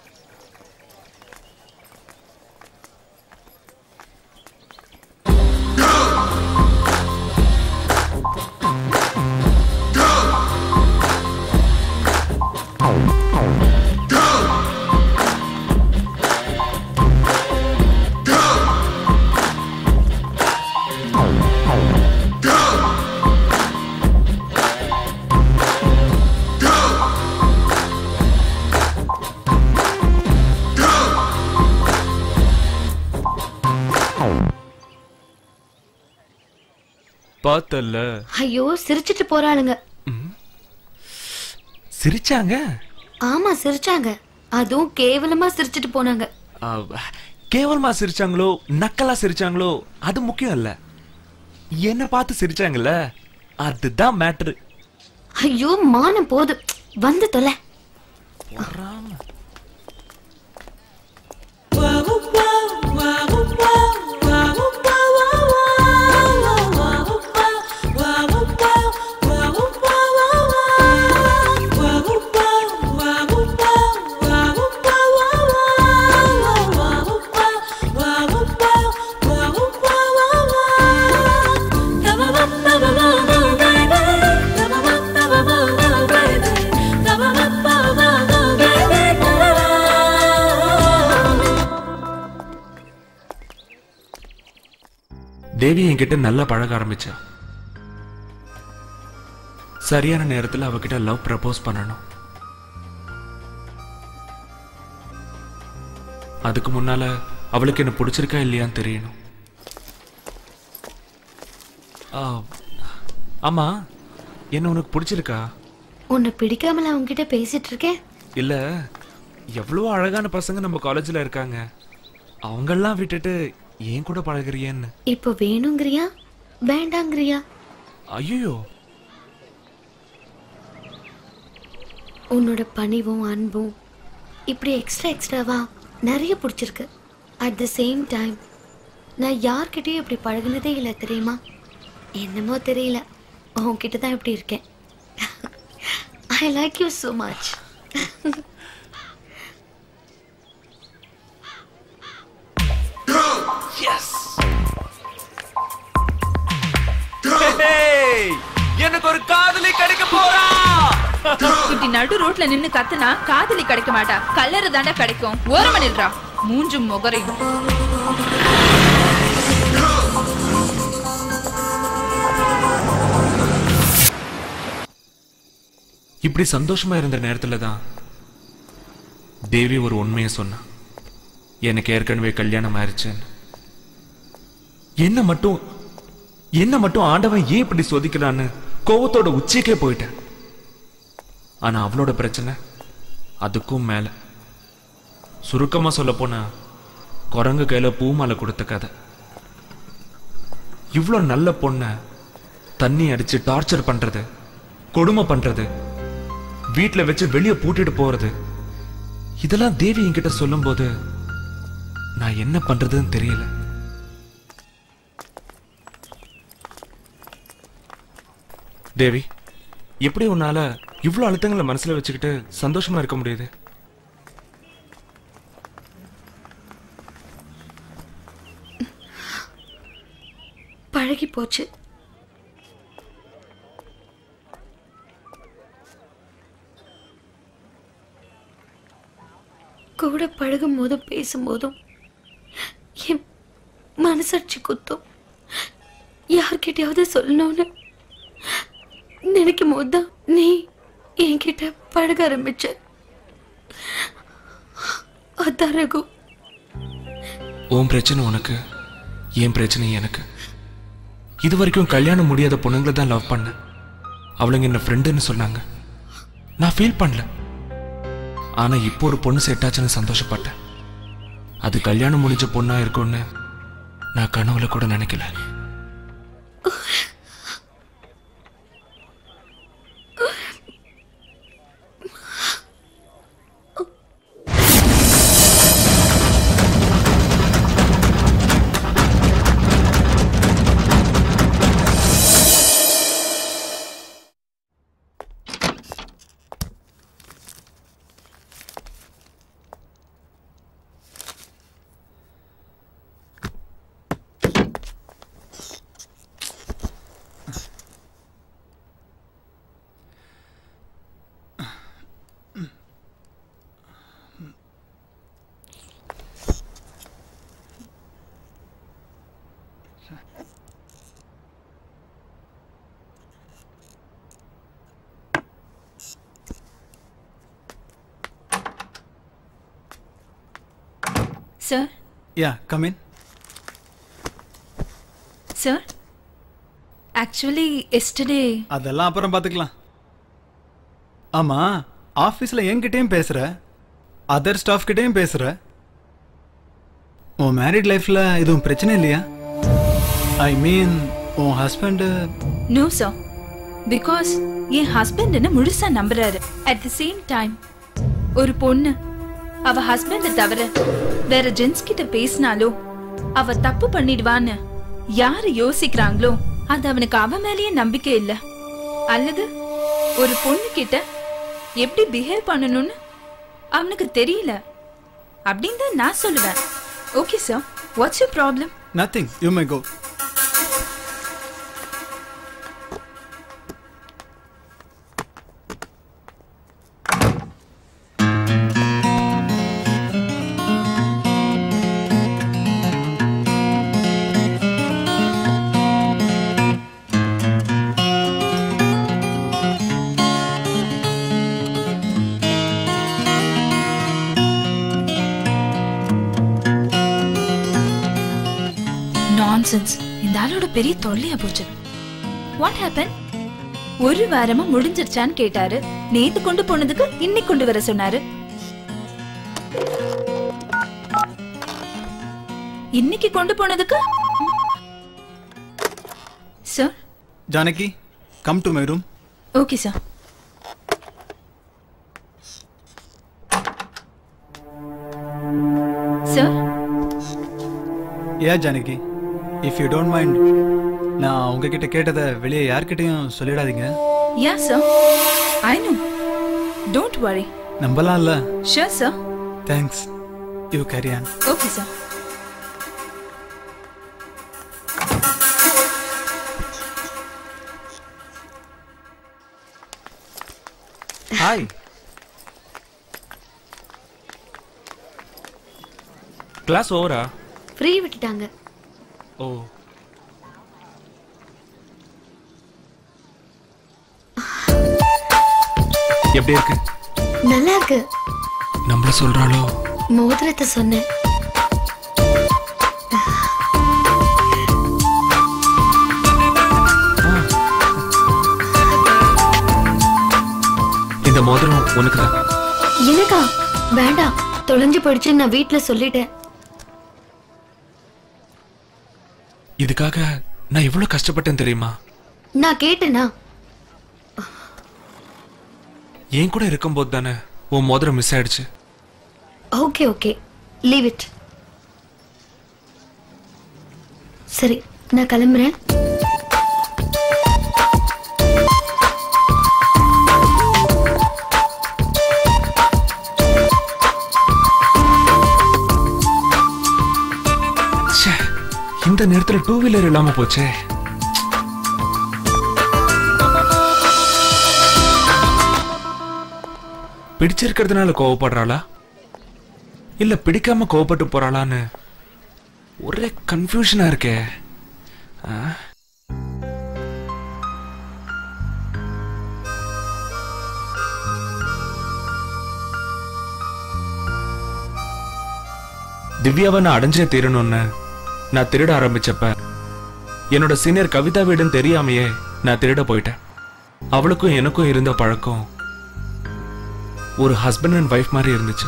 பார்த்தல்ல ஐயோ சிரிச்சிட்டு போறாளுங்க சிரிச்சாங்க ஆமா சிரிச்சாங்க அதுவும் கேவலமா சிரிச்சிட்டு போனாங்க ஆ, கேவலமா சிரிச்சாங்களோ நக்கலா சிரிச்சாங்களோ அது முக்கியம் இல்ல என்ன பார்த்து சிரிச்சாங்கல்ல அதுதான் மேட்ரு ஐயோ மானம் போது வந்து தொலை தேவி என்கிட்ட நல்லா பழக ஆரம்பிச்சா சரியான நேரத்துல அவகிட்ட லவ் ப்ரப்போஸ் பண்ணணும் அதுக்கு முன்னால அவளுக்கு என்ன பிடிச்சிருக்கா இல்லையான்னு தெரியணும் ஆ, ஆமா என்ன உனக்கு பிடிச்சிருக்கா உன்னை பிடிக்காமல உன்கிட்ட பேசிட்டு இருக்கேன் இல்ல எவ்வளவு அழகான பசங்க நம்ம காலேஜ்ல இருக்காங்க அவங்கெல்லாம் விட்டுட்டு ஏன் கூட பழகுறியேன்னு இப்போ வேணுங்கிறியா வேண்டாங்கிறியா ஐயோ உன்னோட பணிவும் அன்பும் இப்படி எக்ஸ்ட்ரா எக்ஸ்ட்ராவா நிறைய பிடிச்சிருக்கு அட் த சேம் டைம் நான் யார்கிட்டயும் இப்படி பழகுனதே இல்லை தெரியுமா என்னமோ தெரியல உன்கிட்ட தான் இப்படி இருக்கேன் I like you so much எனக்கு ஒரு காதலி கிடைக்க போறா இப்படி நடு ரோட்ல நின்னு கத்துனா காதலி கிடைக்க மாட்டா கல்லறு தாண்டா கிடைக்கும் ஓரமா நில்றா மூஞ்சும் முகரையும் இப்படி சந்தோஷமா இருந்த நேரத்துல தான் தேவி ஒரு உண்மையை சொன்னா எனக்கு ஏற்கனவே கல்யாணம் ஆயிருச்சுன்னு என்ன மட்டும் என்ன மட்டும் ஆண்டவன் ஏன் இப்படி சோதிக்கிறான்னு கோவத்தோட உச்சிக்கே போயிட்டேன் ஆனா அவளோட பிரச்சனை அதுக்கும் மேல சுருக்கமா சொல்ல போனா குரங்கு கையில பூமாலை கொடுத்த கதை இவ்வளோ நல்ல பொண்ண தண்ணி அடிச்சு டார்ச்சர் பண்றது கொடுமை பண்றது வீட்ல வச்சு வெளியே பூட்டிட்டு போறது இதெல்லாம் தேவி என்கிட்ட சொல்லும்போது நான் என்ன பண்றதுன்னு தெரியல தேவி எப்படி உன்னால இவ்வளவு அழுத்தங்களை மனசுல வச்சுக்கிட்டு சந்தோஷமா இருக்க முடியுது பழகி போச்சு கூட பழகும் போதும் பேசும்போதும் என் மனசாட்சி குத்தும் யார்கிட்டயாவது சொல்லணும்னு நினைக்கும் போதுதான் நீ என்கிட்ட பழக ஆரம்பிச்ச அதான் ரகு உன் பிரச்சனை உனக்கு என் பிரச்சனை எனக்கு இது வரைக்கும் கல்யாணம் முடியாத பொண்ணுங்களை தான் லவ் பண்ணேன் அவளுங்க என்ன ஃப்ரெண்டுன்னு சொன்னாங்க நான் ஃபீல் பண்ணல ஆனா இப்போ ஒரு பொண்ணு செட் ஆச்சுன்னு சந்தோஷப்பட்டேன் அது கல்யாணம் முடிஞ்ச பொண்ணா இருக்கும்னு நான் கனவுல கூட நினைக்கல sir ya come in sir actually yesterday அதெல்லாம் அப்புறம் பார்த்துக்கலாம் ஆமா ஆஃபீஸில் என்கிட்டயும் பேசுற அதர் ஸ்டாஃப் கிட்டயும் பேசுற உன் மேரிட் லைஃப்ல எதுவும் பிரச்சனை இல்லையா ஐ மீன் உன் ஹஸ்பண்டு நோ சார் பிகாஸ் என் ஹஸ்பண்ட் என்ன முழுசா நம்புறாரு அட் த சேம் டைம் ஒரு பொண்ணு அவ ஹஸ்பண்ட தவிர வேற ஜென்ஸ் கிட்ட பேசினாலோ அவ தப்பு பண்ணிடுவான்னு யாரு யோசிக்கிறாங்களோ அது அவனுக்கு அவ மேலேயே நம்பிக்கை இல்ல அல்லது ஒரு பொண்ணு கிட்ட எப்படி பிஹேவ் பண்ணணும்னு அவனுக்கு தெரியல அப்படின்னு தான் நான் சொல்லுவேன் okay sir what's you problem nothing you may go nonsense இந்த ஆளோட பெரிய தொல்லையா போச்சு வாட் ஹேப்பன் ஒரு வாரமா முடிஞ்சிருச்சான்னு கேட்டாரு நேத்து கொண்டு போனதுக்கு இன்னைக்கு கொண்டு வர சொன்னாரு இன்னைக்கு கொண்டு போனதுக்கு sir Janaki come to my room okay sir sir ஏ Janaki if you don't mind நான் உங்ககிட்ட கேட்டதை வெளியே யார்கிட்டயும் சொல்லிடாதீங்க ya sir I know don't worry நம்பலாம்ல ஷூர் சார் தேங்க்ஸ் யூ கேரியான் ஓகே சார் ஹாய் கிளாஸ் ஓவரா ஃப்ரீ விட்டுட்டாங்க ஓ எப்படி இருக்கு நல்லா இருக்கு நம்மள சொல்றாளோ மோதிரத்தை சொன்னேன் இந்த மோதிரம் உனக்கு தான் எனக்கா வேண்டாம் தொலைஞ்சு போயிடுச்சு நான் வீட்ல சொல்லிட்டேன் இதுக்காக நான் எவ்வளவு கஷ்டப்பட்டேன் தெரியுமா நான் கேட்டேனா என் கூட இருக்கும்போது தானே உன் மோதிரம் மிஸ் ஆயிடுச்சு ஓகே ஓகே லீவ் இட் சரி நான் கிளம்புறேன் ச்சே, இந்த நேரத்துல டூ வீலர் இல்லாம போச்சே பிடிச்சிருக்கிறதுனால கோவப்படுறாளா இல்ல பிடிக்காம கோவப்பட்டு போறாளான்னு ஒரே கன்ஃபியூஷனா இருக்கே ஆ? திவ்யாவை நான் அடைஞ்சே தீரணும்னு நான் திருட ஆரம்பிச்சப்ப என்னோட சீனியர் கவிதா வீடுன்னு தெரியாமையே நான் திருட போயிட்டேன் அவளுக்கும் எனக்கும் இருந்த பழக்கம் ஒரு ஹஸ்பண்ட் அண்ட் ஒய்ஃப் மாதிரி இருந்துச்சு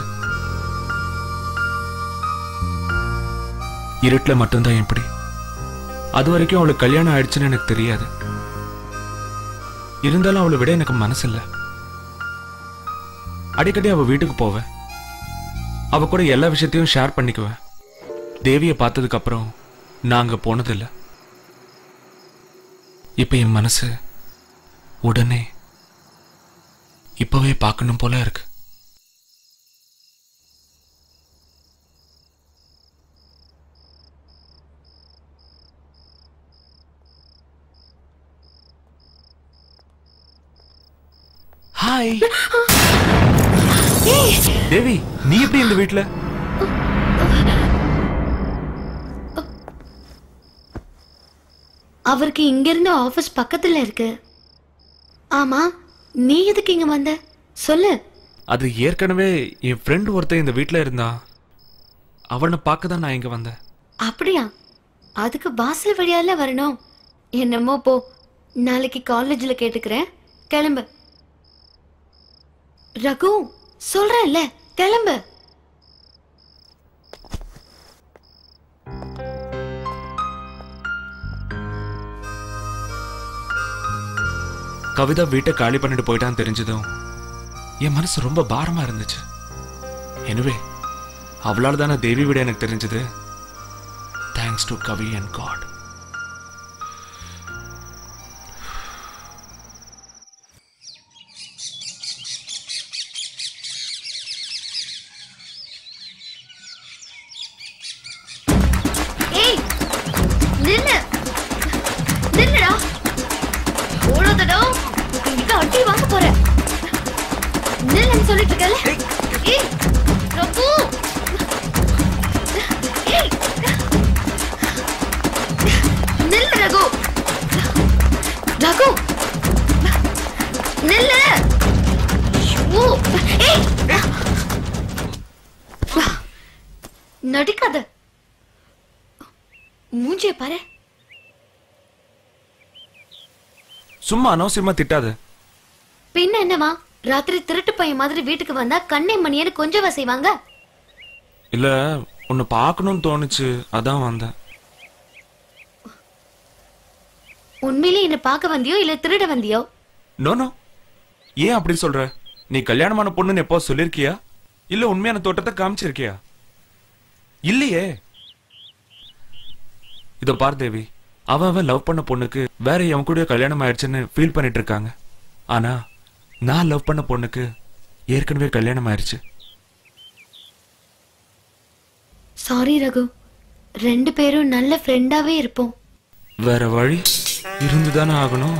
இருட்டில் மட்டும்தான் எப்படி அது வரைக்கும் அவளுக்கு கல்யாணம் ஆயிடுச்சுன்னு எனக்கு தெரியாது இருந்தாலும் அவளை விட எனக்கு மனசு இல்ல அடிக்கடி அவ வீட்டுக்கு போவேன் அவ கூட எல்லா விஷயத்தையும் ஷேர் பண்ணிக்குவேன் தேவியை பார்த்ததுக்கு அப்புறம் நான் அங்க போனதில்லை இப்ப என் மனசு உடனே இப்பவே பார்க்கணும் போல இருக்கு ஹாய் தேவி நீ எப்படி இந்த வீட்ல அவருக்கு இங்க இருந்து ஆபீஸ் பக்கத்துல இருக்கு ஆமா நீ எதுக்கு இங்க வந்த சொல்லு அது ஏற்கனவே என் ஃப்ரெண்ட் ஒருத்தன் இந்த வீட்ல இருந்தான் அவனை பார்க்க தான் நான் இங்க வந்தேன் அப்படியா அதுக்கு வாசல் வழியால வரணும் என்னமோ போ நாளைக்கு காலேஜ்ல கேட்டுக்கிறேன் கிளம்பு ரகு சொல்றேன்ல கிளம்பு கவிதா வீட்டை காலி பண்ணிட்டு போயிட்டான்னு தெரிஞ்சதும் என் மனசு ரொம்ப பாரமா இருந்துச்சு எனவே அவளால தானே தேவி விட எனக்கு தெரிஞ்சது thanks to Kavi and god ஏய் நில்லு நில்லுடா ஓடாதடா இங்க அடி வாங்க போற நில்லுன்னு சொல்லிட்டு இருக்கல ஏய் ரகு ஏய் நில்லு ரகு ரகு நில்லு ஐயோ, ஏய் நடிக்காத மூஞ்சிய பாரு சும்மா அனவசியமா திட்டாத பின்ன என்னவா ராத்திரி திருட்டு பையன் மாதிரி வீட்டுக்கு வந்தா கண்ணை மணியன்னு கொஞ்சவா செய்வாங்க இல்ல உன்னை பார்க்கணும்னு தோணுச்சு அதான் வந்தேன் உண்மையிலே என்ன பார்க்க வந்தியோ இல்ல திருட வந்தியோ நோ நோ ஏன் அப்படி சொல்ற நீ கல்யாணமான பொண்ணுன்னு எப்போ சொல்லிருக்கியா இல்ல உண்மையான தோட்டத்தை காமிச்சிருக்கியா இல்லையே இதோ பார் தேவி அவன் அவன் லவ் பண்ண பொண்ணுக்கு வேற எவன் கூட கல்யாணம் ஆயிடுச்சுன்னு ஃபீல் பண்ணிட்டு இருக்காங்க ஆனா நான் லவ் பண்ண பொண்ணுக்கு ஏற்கனவே கல்யாணம் ஆயிடுச்சு சாரி ரகு ரெண்டு பேரும் நல்ல ஃப்ரெண்டாவே இருப்போம் வேற வழி இருந்துதானே ஆகணும்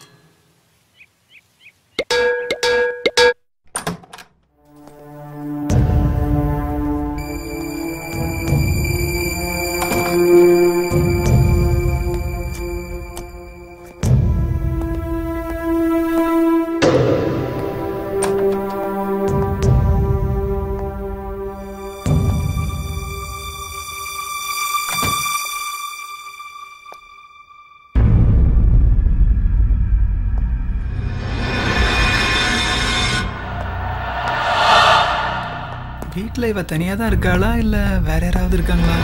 வீட்டில் இவ தனியாக தான் இருக்காளா இல்லை வேற யாராவது இருக்காங்களா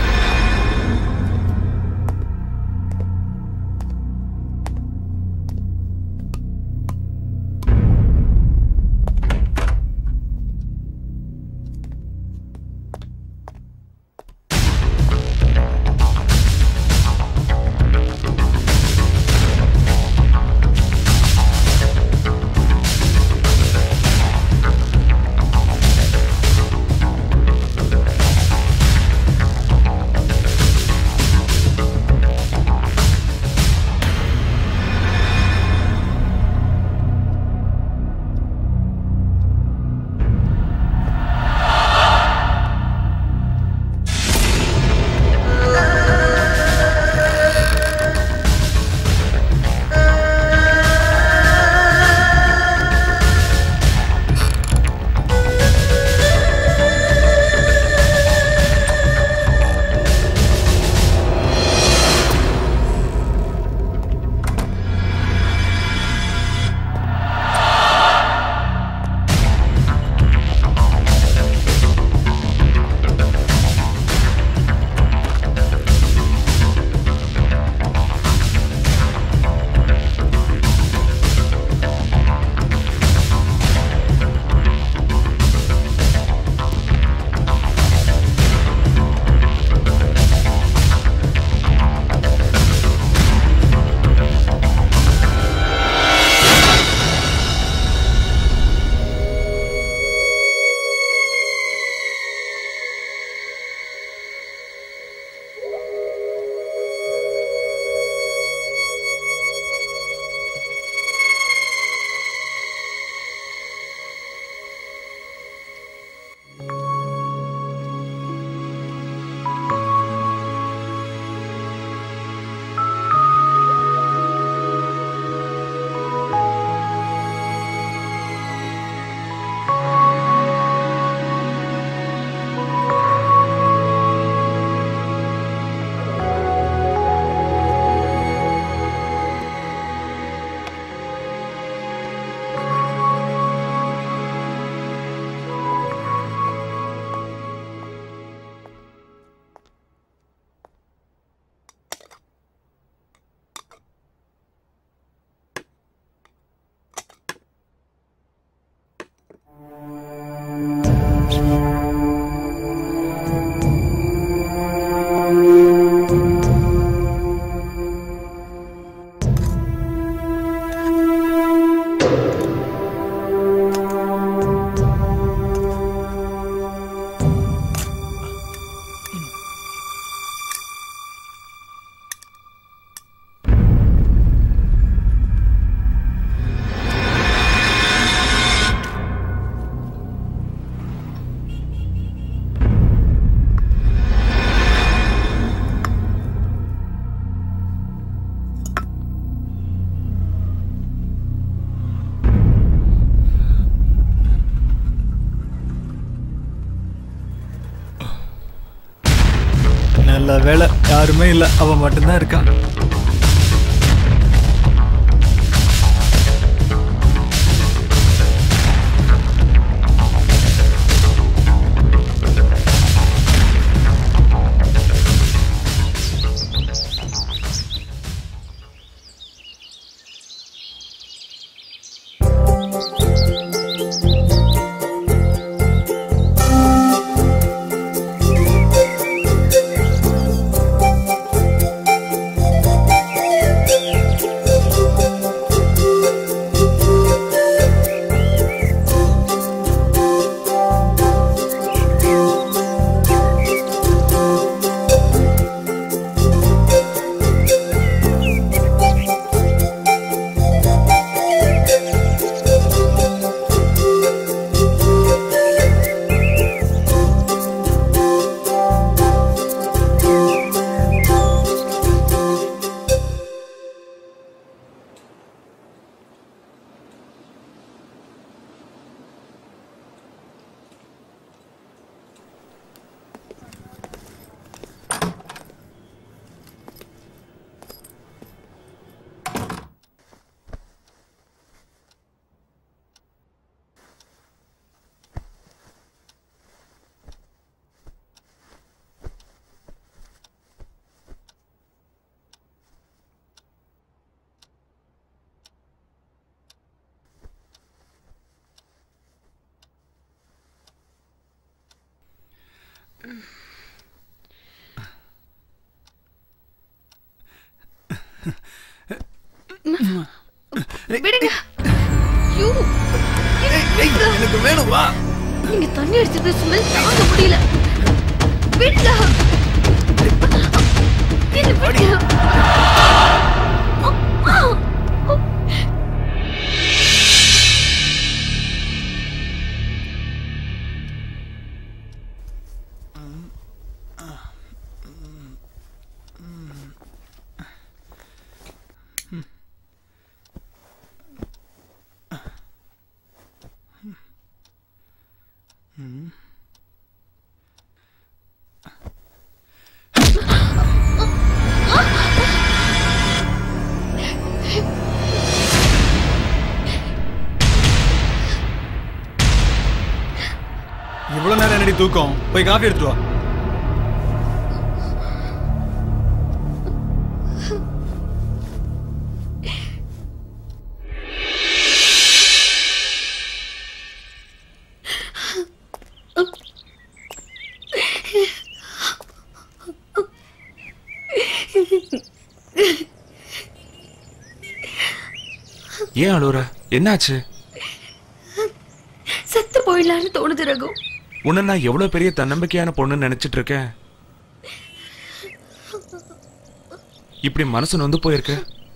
நல்ல வேலை யாருமே இல்லை அவன் மட்டும்தான் இருக்கான் விடுங்க ஐயோ, எனக்கு வேணும் வா நீங்க தண்ணி அடிச்சது ஸ்மெல் தாங்க முடியல விடுங்க என்ன விடுங்க இவ்வளவு நேரம் என்னடி தூக்கம் போய் காஃபி எடுத்துட்டு வா ஏன் அழுவுற என்னாச்சு செத்து போயிடலான்னு தோணுது ரகு உன்னை நான் எவ்வளவு பெரிய தன்னம்பிக்கையான பொண்ணுன்னு நினைச்சிட்டு இருக்கேன் இப்படி மனசு நொந்து போயிருக்கு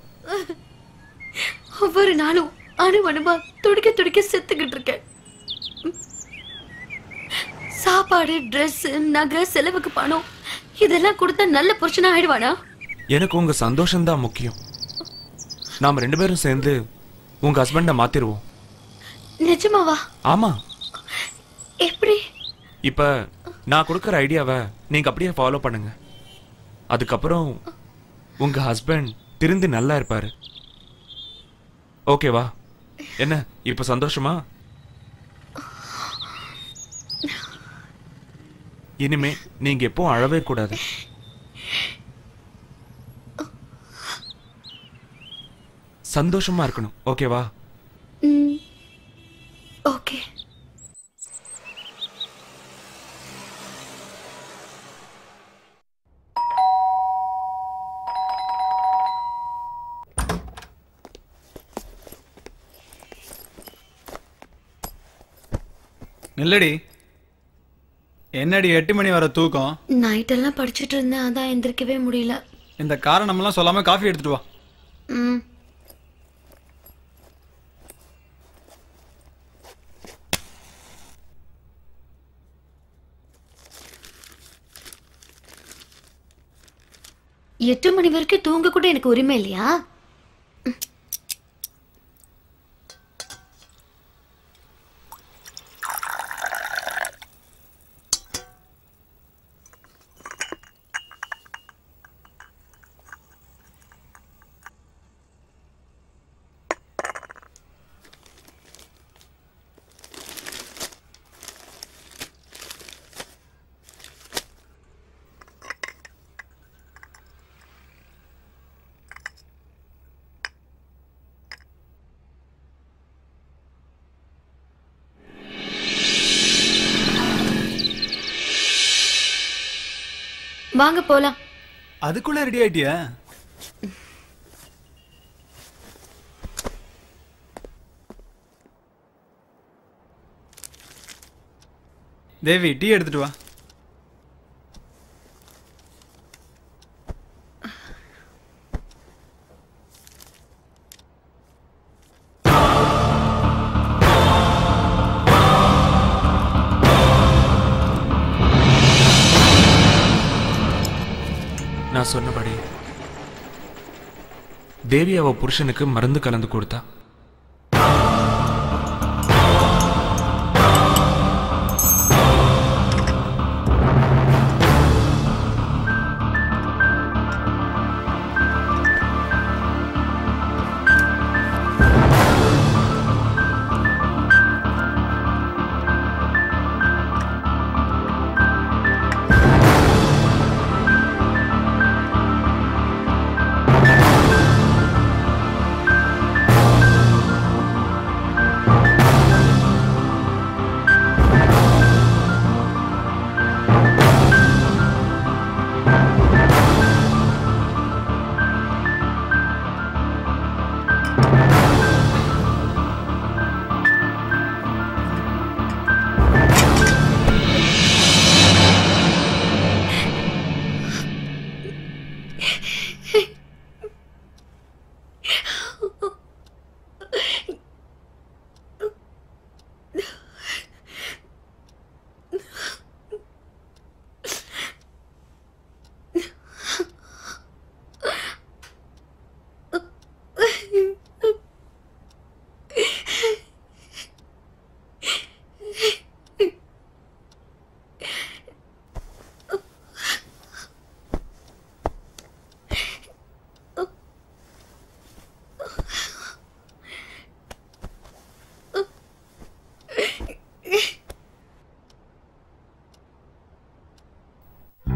ஒவ்வொரு நாளும் அணு அணுவா துடிக்க துடிக்க செத்துக்கிட்டு இருக்கேன் சாப்பாடு Dress நகை செலவுக்கு பணம் இதெல்லாம் கொடுத்தா நல்ல புருஷனா ஆயிடுவானா எனக்கு உங்க சந்தோஷம்தான் முக்கியம் நாம ரெண்டு பேரும் சேர்ந்து உங்க ஹஸ்பண்ட மாத்திருவோம் நிஜமாவா ஆமா எப்படி இப்ப நான் கொடுக்குற ஐடியாவை நீங்க அப்படியே ஃபாலோ பண்ணுங்க அதுக்கப்புறம் உங்க ஹஸ்பண்ட் திருந்து நல்லா இருப்பாரு ஓகேவா என்ன இப்ப சந்தோஷமா இனிமே நீங்க எப்பவும் அழவே கூடாது சந்தோஷமா இருக்கணும் ஓகேவா ம் ஓகே நில்லடி என்னடி எட்டு மணி வர தூக்கம் நைட்டெல்லாம் படிச்சுட்டு இருந்தேன் அதான் எந்திரிக்கவே முடியல இந்த காரணமெல்லாம் சொல்லாம காஃபி எடுத்துட்டு வா ம் எட்டு மணி வரைக்கும் தூங்க கூட எனக்கு உரிமை இல்லையா வாங்க போலாம் அதுக்குள்ள ரெடி ஆயிட்டியா தேவி டீ எடுத்துட்டு வா நான் சொன்னபடி தேவி அவ புருஷனுக்கு மருந்து கலந்து கொடுத்தா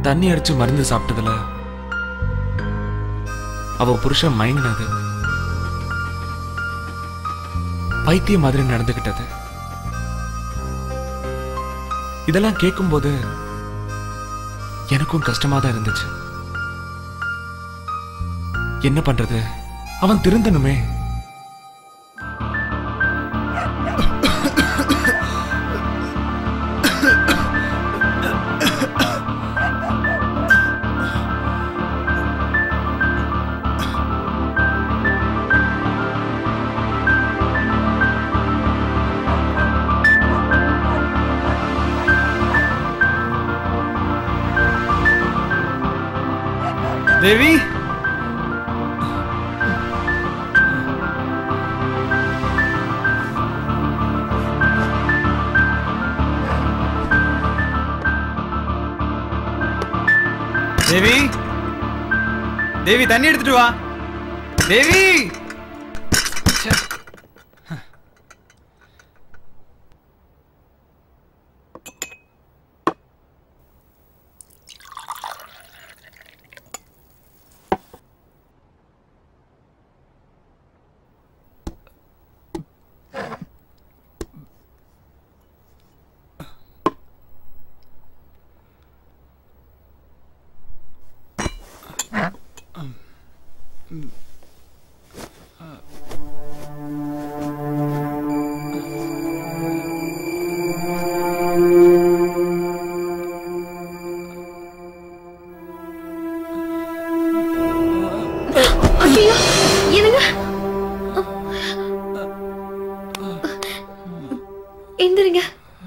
தண்ணி அடிச்சு மருந்து சாப்பிட்டதுல அவ புருஷன் மயங்கினது பைத்தியம் மாதிரி நடந்துகிட்டது இதெல்லாம் கேட்கும்போது எனக்கும் கஷ்டமா தான் இருந்துச்சு என்ன பண்றது அவன் திருந்தனுமே தேவி தேவி தேவி தண்ணி எடுத்துட்டு வா தேவி ச்சே. ஐயோ என்னங்க எந்திரிங்க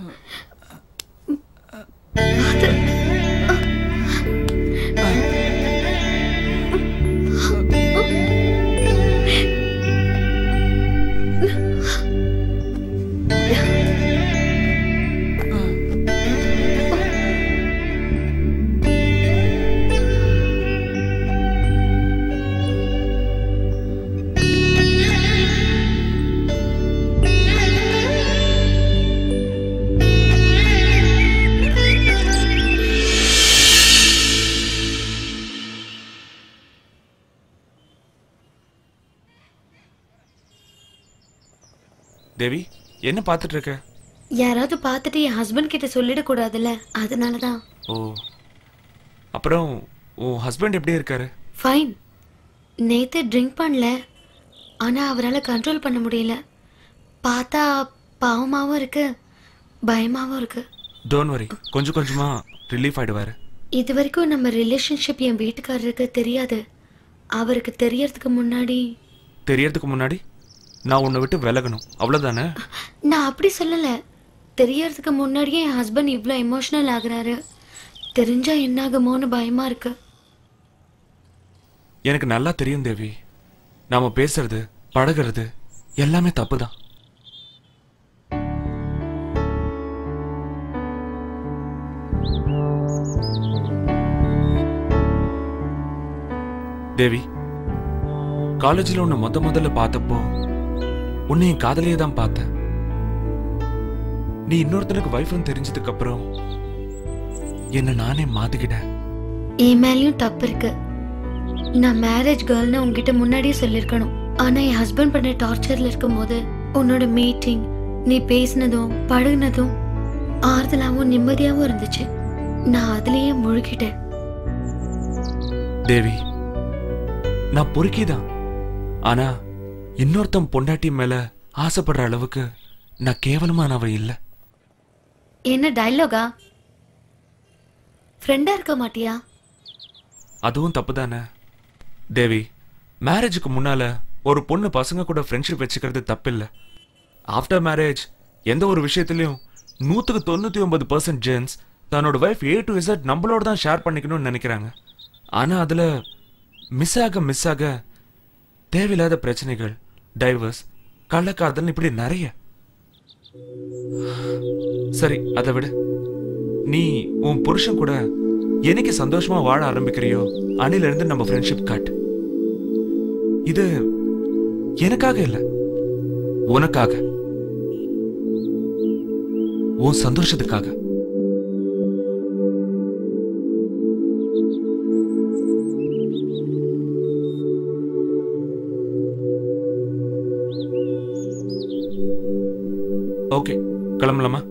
தேவி என்ன பார்த்துட்டு இருக்க யாராவது பார்த்துட்டு என் ஹஸ்பண்ட் கிட்ட சொல்லிடக்கூடாதுல்ல அதனால தான் ஓ அப்புறம் உன் ஹஸ்பண்ட் எப்படி இருக்காரு ஃபைன் நேத்து ட்ரிங்க் பண்ணல ஆனா அவரால் கண்ட்ரோல் பண்ண முடியல பார்த்தா பாவமாவும் இருக்கு பயமாவும் இருக்கு டோன்ட் வரி கொஞ்சம் கொஞ்சமா ரிலீஃப் ஆயிடுவாரு இது வரைக்கும் நம்ம ரிலேஷன்ஷிப் என் வீட்டுக்காரருக்கு தெரியாது அவருக்கு தெரியறதுக்கு முன்னாடி தெரியறதுக்கு முன்னாடி நான் உன்னை விட்டு விலகணும் அவ்வளவுதானே நான் அப்படி சொல்லல தெரியறதுக்கு முன்னாடியே என் ஹஸ்பண்ட் இவ்வளோ எமோஷனல் ஆகுறாரு தெரிஞ்சா என்னாகுமோன்னு பயமா இருக்கு எனக்கு நல்லா தெரியும் தேவி நாம பேசுறது பழகுறது எல்லாமே தப்பு தான் தேவி காலேஜில் உன்னை முத முதல்ல பார்த்தப்போ உன்னை என் காதலியே தான் பார்த்தேன் நீ இன்னொருத்தனுக்கு வைஃப்னு தெரிஞ்சதுக்கு அப்புறம் என்ன நானே மாத்திக்கிட்டேன் என் மேலேயும் தப்பு இருக்கு நான் மேரேஜ் கேர்ள்னு உங்ககிட்ட முன்னாடியே சொல்லியிருக்கணும் ஆனா என் ஹஸ்பண்ட் பண்ண டார்ச்சர்ல இருக்கும்போது உன்னோட மீட்டிங் நீ பேசினதும் பழகுனதும் ஆறுதலாவும் நிம்மதியாவும் இருந்துச்சு நான் அதுலயே முழுகிட்டேன் தேவி நான் பொறுக்கிதான் ஆனா இன்னொருத்தன் பொண்டாட்டி மேல ஆசைப்படுற அளவுக்கு நான் கேவலமானவ இல்ல என்ன டைலாகா ஃப்ரெண்டா இருக்க மாட்டியா அதுவும் தப்பு தானே தேவி மேரேஜுக்கு முன்னால ஒரு பொண்ணு பசங்க கூட ஃப்ரெண்ட்ஷிப் வச்சுக்கிறது தப்பில்ல ஆஃப்டர் மேரேஜ் எந்த ஒரு விஷயத்திலையும் நூற்றுக்கு தொண்ணூற்றி ஒன்பது பர்சன்ட் ஜென்ஸ் தன்னோட ஒய்ஃப் ஏ டு இசட் நம்மளோட தான் ஷேர் பண்ணிக்கணும்னு நினைக்கிறாங்க ஆனால் அதில் மிஸ் ஆக மிஸ் ஆக தேவையில்லாத பிரச்சனைகள் டைவர்ஸ் கள்ளக்காதல் இப்படி நிறைய சரி அதை விடு நீ உன் புருஷன் கூட என்னைக்கு சந்தோஷமா வாழ ஆரம்பிக்கிறியோ அன்னில இருந்து நம்ம ஃப்ரெண்ட்ஷிப் கட் இது எனக்காக இல்ல உனக்காக உன் சந்தோஷத்துக்காக ஓகே கிளம்பலாமா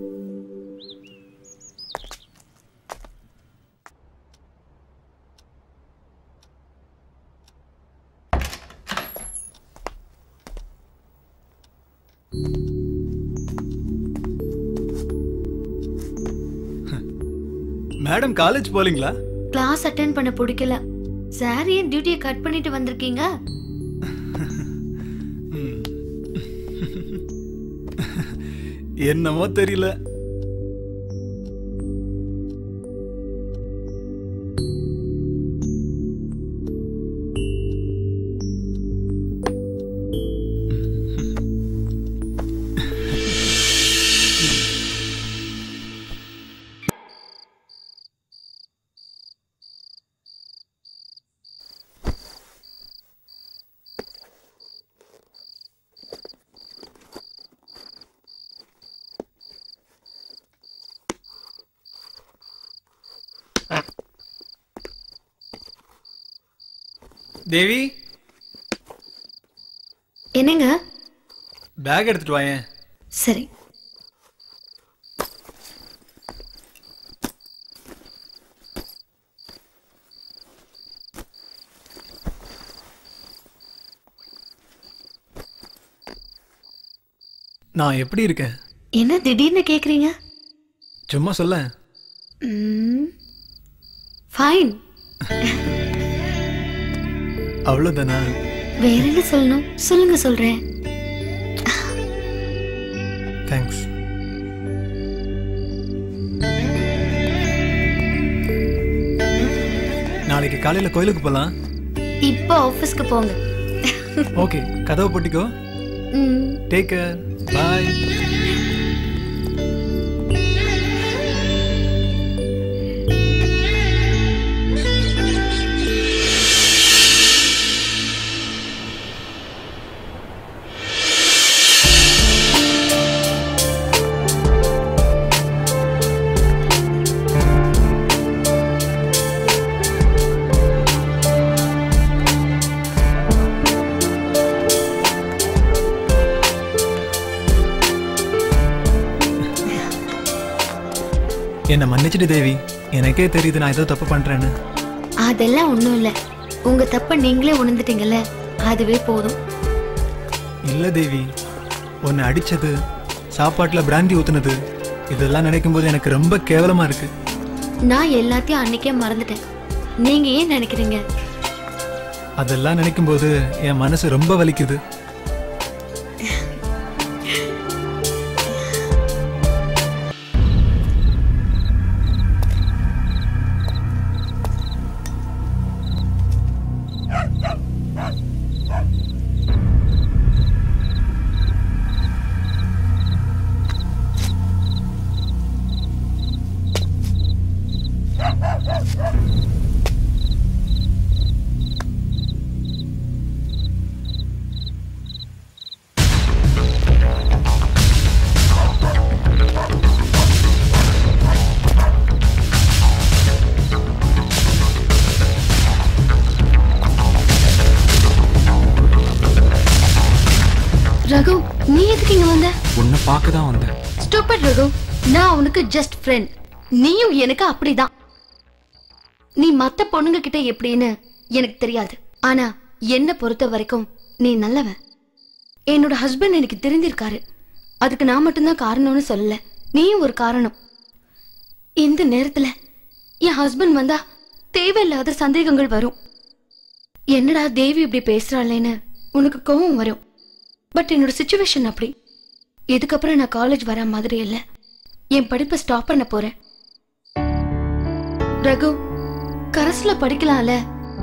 மேடம் காலேஜ் போலீங்களா கிளாஸ் அட்டென்ட் பண்ண பிடிக்கல சார் ஏன் டியூட்டியை கட் பண்ணிட்டு வந்திருக்கீங்க என்னமோ தெரியல தேவி என்னங்க பேக் எடுத்துட்டு வாயேன் சரி நான் எப்படி இருக்கேன் என்ன திடீர்னு கேக்குறீங்க சும்மா சொல்ல ஃபைன் அவ்வளோதானா வேற என்ன சொல்லணும் சொல்லுங்க சொல்றேன் தேங்க்ஸ் நாளைக்கு காலையில் கோயிலுக்கு போகலாம் இப்போ ஆஃபீஸ்க்கு போங்க ஓகே கதவை போட்டிக்கோ ம் டேக் கேர் பாய் என்னை மன்னிச்சிடு தேவி எனக்கே தெரியுது நான் ஏதோ தப்பு பண்றேன்னு அதெல்லாம் ஒண்ணும் இல்ல உங்க தப்ப நீங்களே உணர்ந்துட்டீங்கல்ல அதுவே போதும் இல்ல தேவி உன்னை அடிச்சது சாப்பாட்டுல பிராந்தி ஊத்துனது இதெல்லாம் நினைக்கும் போது எனக்கு ரொம்ப கேவலமா இருக்கு நான் எல்லாத்தையும் அன்னைக்கே மறந்துட்டேன் நீங்க ஏன் நினைக்கிறீங்க அதெல்லாம் நினைக்கும் போது என் மனசு ரொம்ப வலிக்குது ரகு நீ எதுக்கு இங்க வந்த உன்னை பார்க்க தான் வந்தேன் ஸ்டூபிட் ரகு நான் உனக்கு ஜஸ்ட் ஃப்ரெண்ட் நீயும் எனக்கு அப்படிதான் நீ மத்த பொண்ணுங்க கிட்ட எப்படின்னு எனக்கு தெரியாது ஆனா என்ன பொறுத்த வரைக்கும் நீ நல்லவன் என்னோட ஹஸ்பண்ட் எனக்கு தெரிஞ்சிருக்காரு அதுக்கு நான் மட்டும்தான் காரணம்னு சொல்லல நீயும் ஒரு காரணம் இந்த நேரத்துல என் ஹஸ்பண்ட் வந்தா தேவையில்லாத சந்தேகங்கள் வரும் என்னடா தேவி இப்படி பேசுறாளேன்னு உனக்கு கோவம் வரும் பட் என்னோட சுச்சுவேஷன் அப்படி இதுக்கப்புறம் நான் காலேஜ் வர மாதிரி இல்ல என் படிப்பை ஸ்டாப் பண்ண போறேன் ரகு கரஸ்ல படிக்கலாம்ல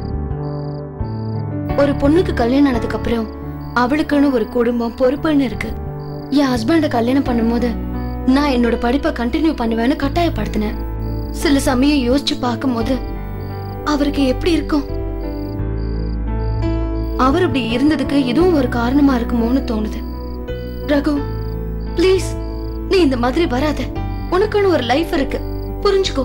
ஒரு பொண்ணுக்கு கல்யாணம் ஆனதுக்கு அப்புறம் அவளுக்குன்னு ஒரு குடும்பம் பொறுப்புன்னு இருக்கு என் ஹஸ்பண்ட கல்யாணம் பண்ணும்போது நான் என்னோட படிப்பை கண்டினியூ பண்ணுவேன்னு கட்டாயப்படுத்தினேன் சில சமயம் யோசிச்சு பார்க்கும்போது அவருக்கு எப்படி இருக்கும் அவர் அப்படி இருந்ததுக்கு இதுவும் ஒரு காரணமா இருக்குமோன்னு தோணுது ரகு ப்ளீஸ் நீ இந்த மாதிரி வராத உனக்குன்னு ஒரு லைஃப் இருக்கு புரிஞ்சுக்கோ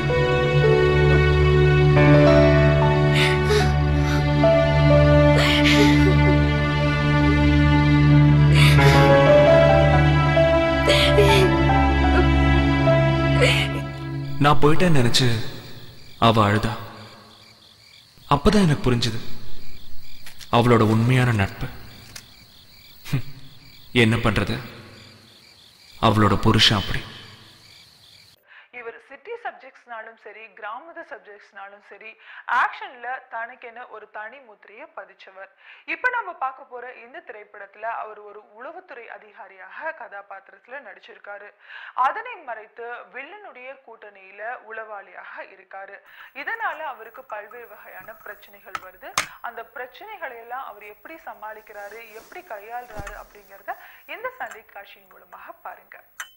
நான் போயிட்டேன்னு நினைச்சு அவ அழுதா அப்பதான் எனக்கு புரிஞ்சுது அவளோட உண்மையான நட்பு ஹம், என்ன பண்றது அவளோட புருஷன் அப்படி இவர் சிட்டி சப்ஜெக்ட்ஸ்னாலும் சரி கிராமத சப்ஜெக்ட்ஸ்னாலும் சரி ஆக்ஷன்ல தனக்கென ஒரு தனி முத்திரையை பதிச்சவர் இப்ப நம்ம பார்க்க போற இந்த திரைப்படத்துல அவர் ஒரு உளவுத்துறை அதிகாரியாக கதாபாத்திரத்துல நடிச்சிருக்காரு அதனை மறைத்து வில்லனுடைய கூட்டணியில உளவாளியாக இருக்காரு இதனால அவருக்கு பல்வேறு வகையான பிரச்சனைகள் வருது அந்த பிரச்சனைகளை எல்லாம் அவர் எப்படி சமாளிக்கிறாரு எப்படி கையாளுறாரு அப்படிங்கறத இந்த சண்டை காட்சியின் மூலமாக பாருங்க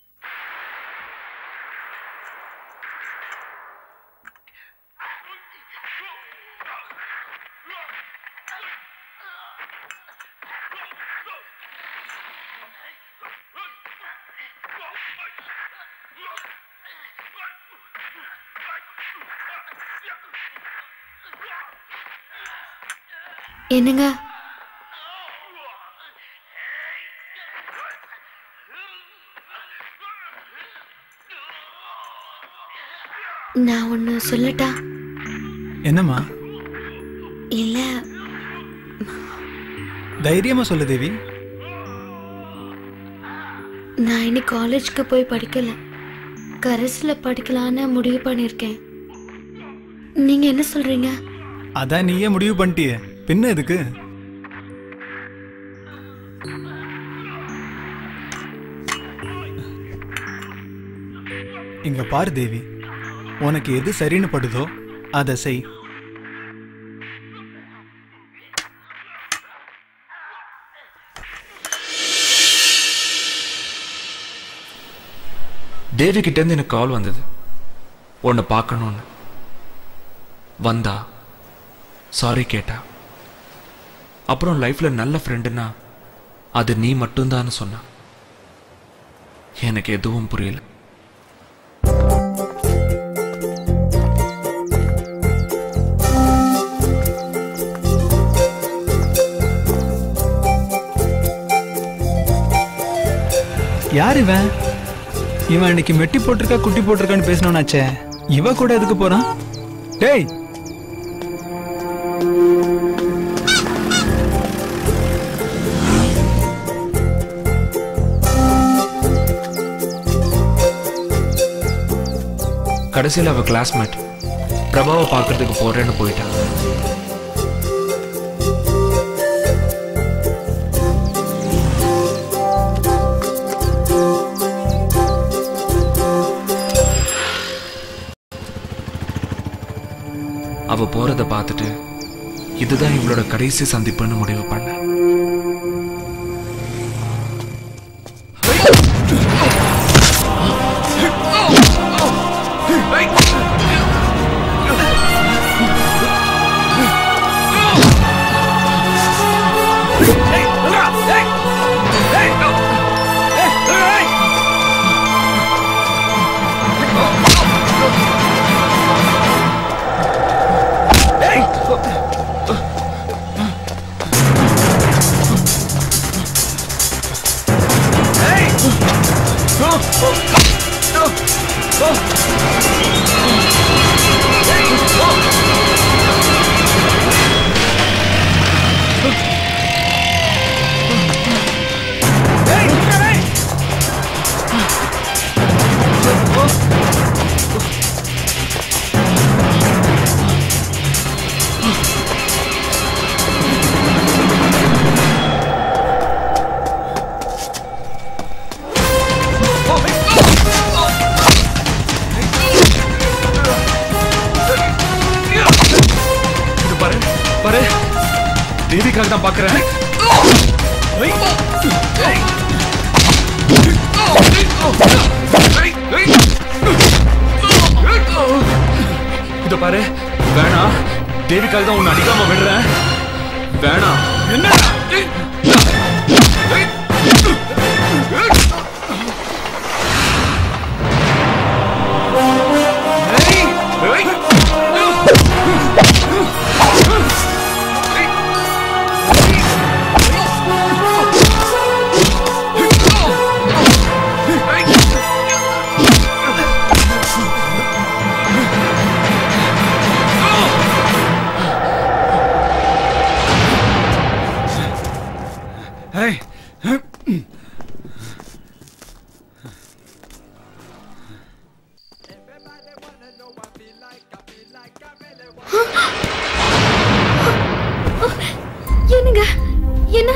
என்னங்க நான் ஒன்று சொல்லட்டா என்னம்மா இல்ல தைரியமா சொல்லு தேவி நான் இனி காலேஜ்க்கு போய் படிக்கல கரஸ்ல படிக்கலான்னு முடிவு பண்ணியிருக்கேன் நீங்க என்ன சொல்றீங்க அதான் நீயே முடிவு பண்ணிட்டியே பின்ன எதுக்கு இங்க பாரு தேவி உனக்கு எது சரின்னு படுதோ அதை செய் தேவி கிட்ட இருந்து எனக்கு கால் வந்தது உன்னை பார்க்கணும்னு வந்தா சாரி கேட்டா அப்புறம் லைஃப்ல நல்ல ஃப்ரெண்டுனா அது நீ மட்டும்தான்னு சொன்ன எனக்கு எதுவும் புரியல யார் இவன் இவன் இன்னைக்கு மெட்டி போட்டிருக்கா குட்டி போட்டிருக்கான்னு பேசணும்னாச்சே இவ கூட எதுக்கு போறான் டேய் கடைசியில் அவ கிளாஸ்மேட் பிரபாவை பார்க்கறதுக்கு போறேன்னு போயிட்டான் அவ போறத பார்த்துட்டு இதுதான் இவளோட கடைசி சந்திப்புன்னு முடிவு பண்ணேன் இது பாரு பாரு தேவிக்காக தான் பாக்குறேன் இத பாரு வேணாம் தேவிக்காக தான் உன்னை அடிக்காம விடுறேன் வேணாம் என்ன ஏய்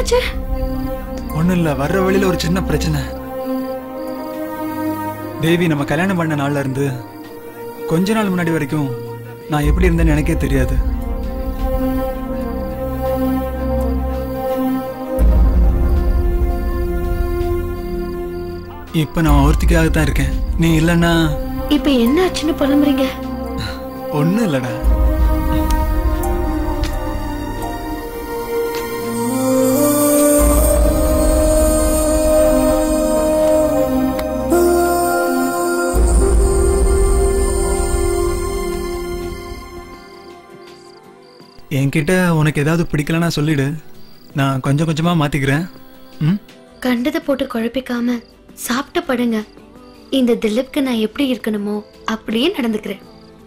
என்னாச்சு ஒண்ணும் இல்ல வர்ற வழியில ஒரு சின்ன பிரச்சனை தேவி நம்ம கல்யாணம் பண்ண நாள்ல இருந்து கொஞ்ச நாள் முன்னாடி வரைக்கும் நான் எப்படி இருந்தேன்னு எனக்கே தெரியாது இப்ப நான் ஒருத்திக்காக தான் இருக்கேன் நீ இல்லைன்னா இப்ப என்ன ஆச்சுன்னு புலம்புறீங்க ஒண்ணும் இல்லடா என்கிட்ட உனக்கு ஏதாவது பிடிக்கலன்னா சொல்லிடு நான் கொஞ்சம் கொஞ்சமா மாத்திக்கிறேன் ம் கண்டதை போட்டு குழப்பிக்காம சாப்பிட்டு படுங்க இந்த திலீப்க்கு நான் எப்படி இருக்கணுமோ அப்படியே நடந்துக்கிறேன்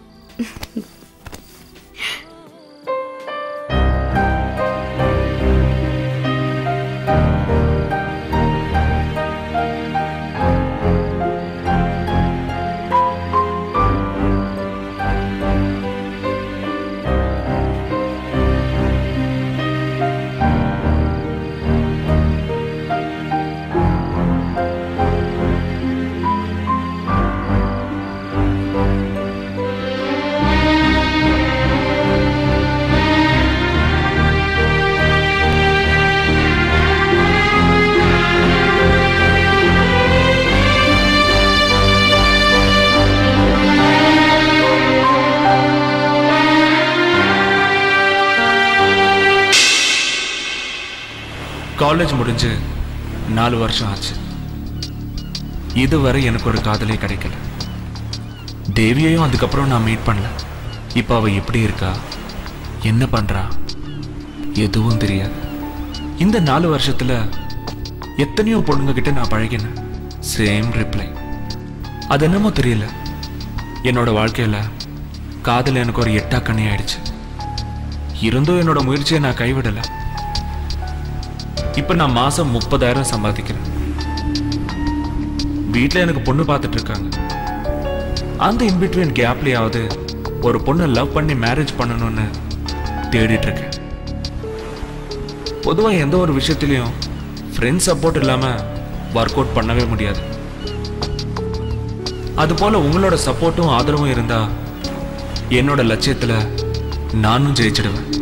காலேஜ் முடிஞ்சு நாலு வருஷம் ஆச்சு இதுவரை எனக்கு ஒரு காதலே கிடைக்கல தேவியையும் அதுக்கப்புறம் நான் மீட் பண்ணல இப்போ அவ எப்படி இருக்கா என்ன பண்றா எதுவும் தெரியாது இந்த நாலு வருஷத்துல எத்தனையோ பொண்ணுங்க கிட்ட நான் பழகினேன் சேம் ரிப்ளை அது என்னமோ தெரியல என்னோட வாழ்க்கையில காதல் எனக்கு ஒரு எட்டா கண்ணி ஆயிடுச்சு இருந்தும் என்னோட முயற்சியை நான் கைவிடலை இப்ப நான் மாசம் முப்பதாயிரம் சம்பாதிக்கிறேன் வீட்ல எனக்கு பொண்ணு பார்த்துட்டு இருக்காங்க அந்த இன்பிட்வீன் கேப்லயாவது ஒரு பொண்ணை லவ் பண்ணி மேரேஜ் பண்ணணும்னு தேடிட்டு இருக்கேன் பொதுவா எந்த ஒரு விஷயத்திலையும் ஃப்ரெண்ட் சப்போர்ட் இல்லாம ஒர்க் அவுட் பண்ணவே முடியாது அது போல உங்களோட சப்போர்ட்டும் ஆதரவும் இருந்தா என்னோட லட்சியத்துல நானும் ஜெயிச்சிடுவேன்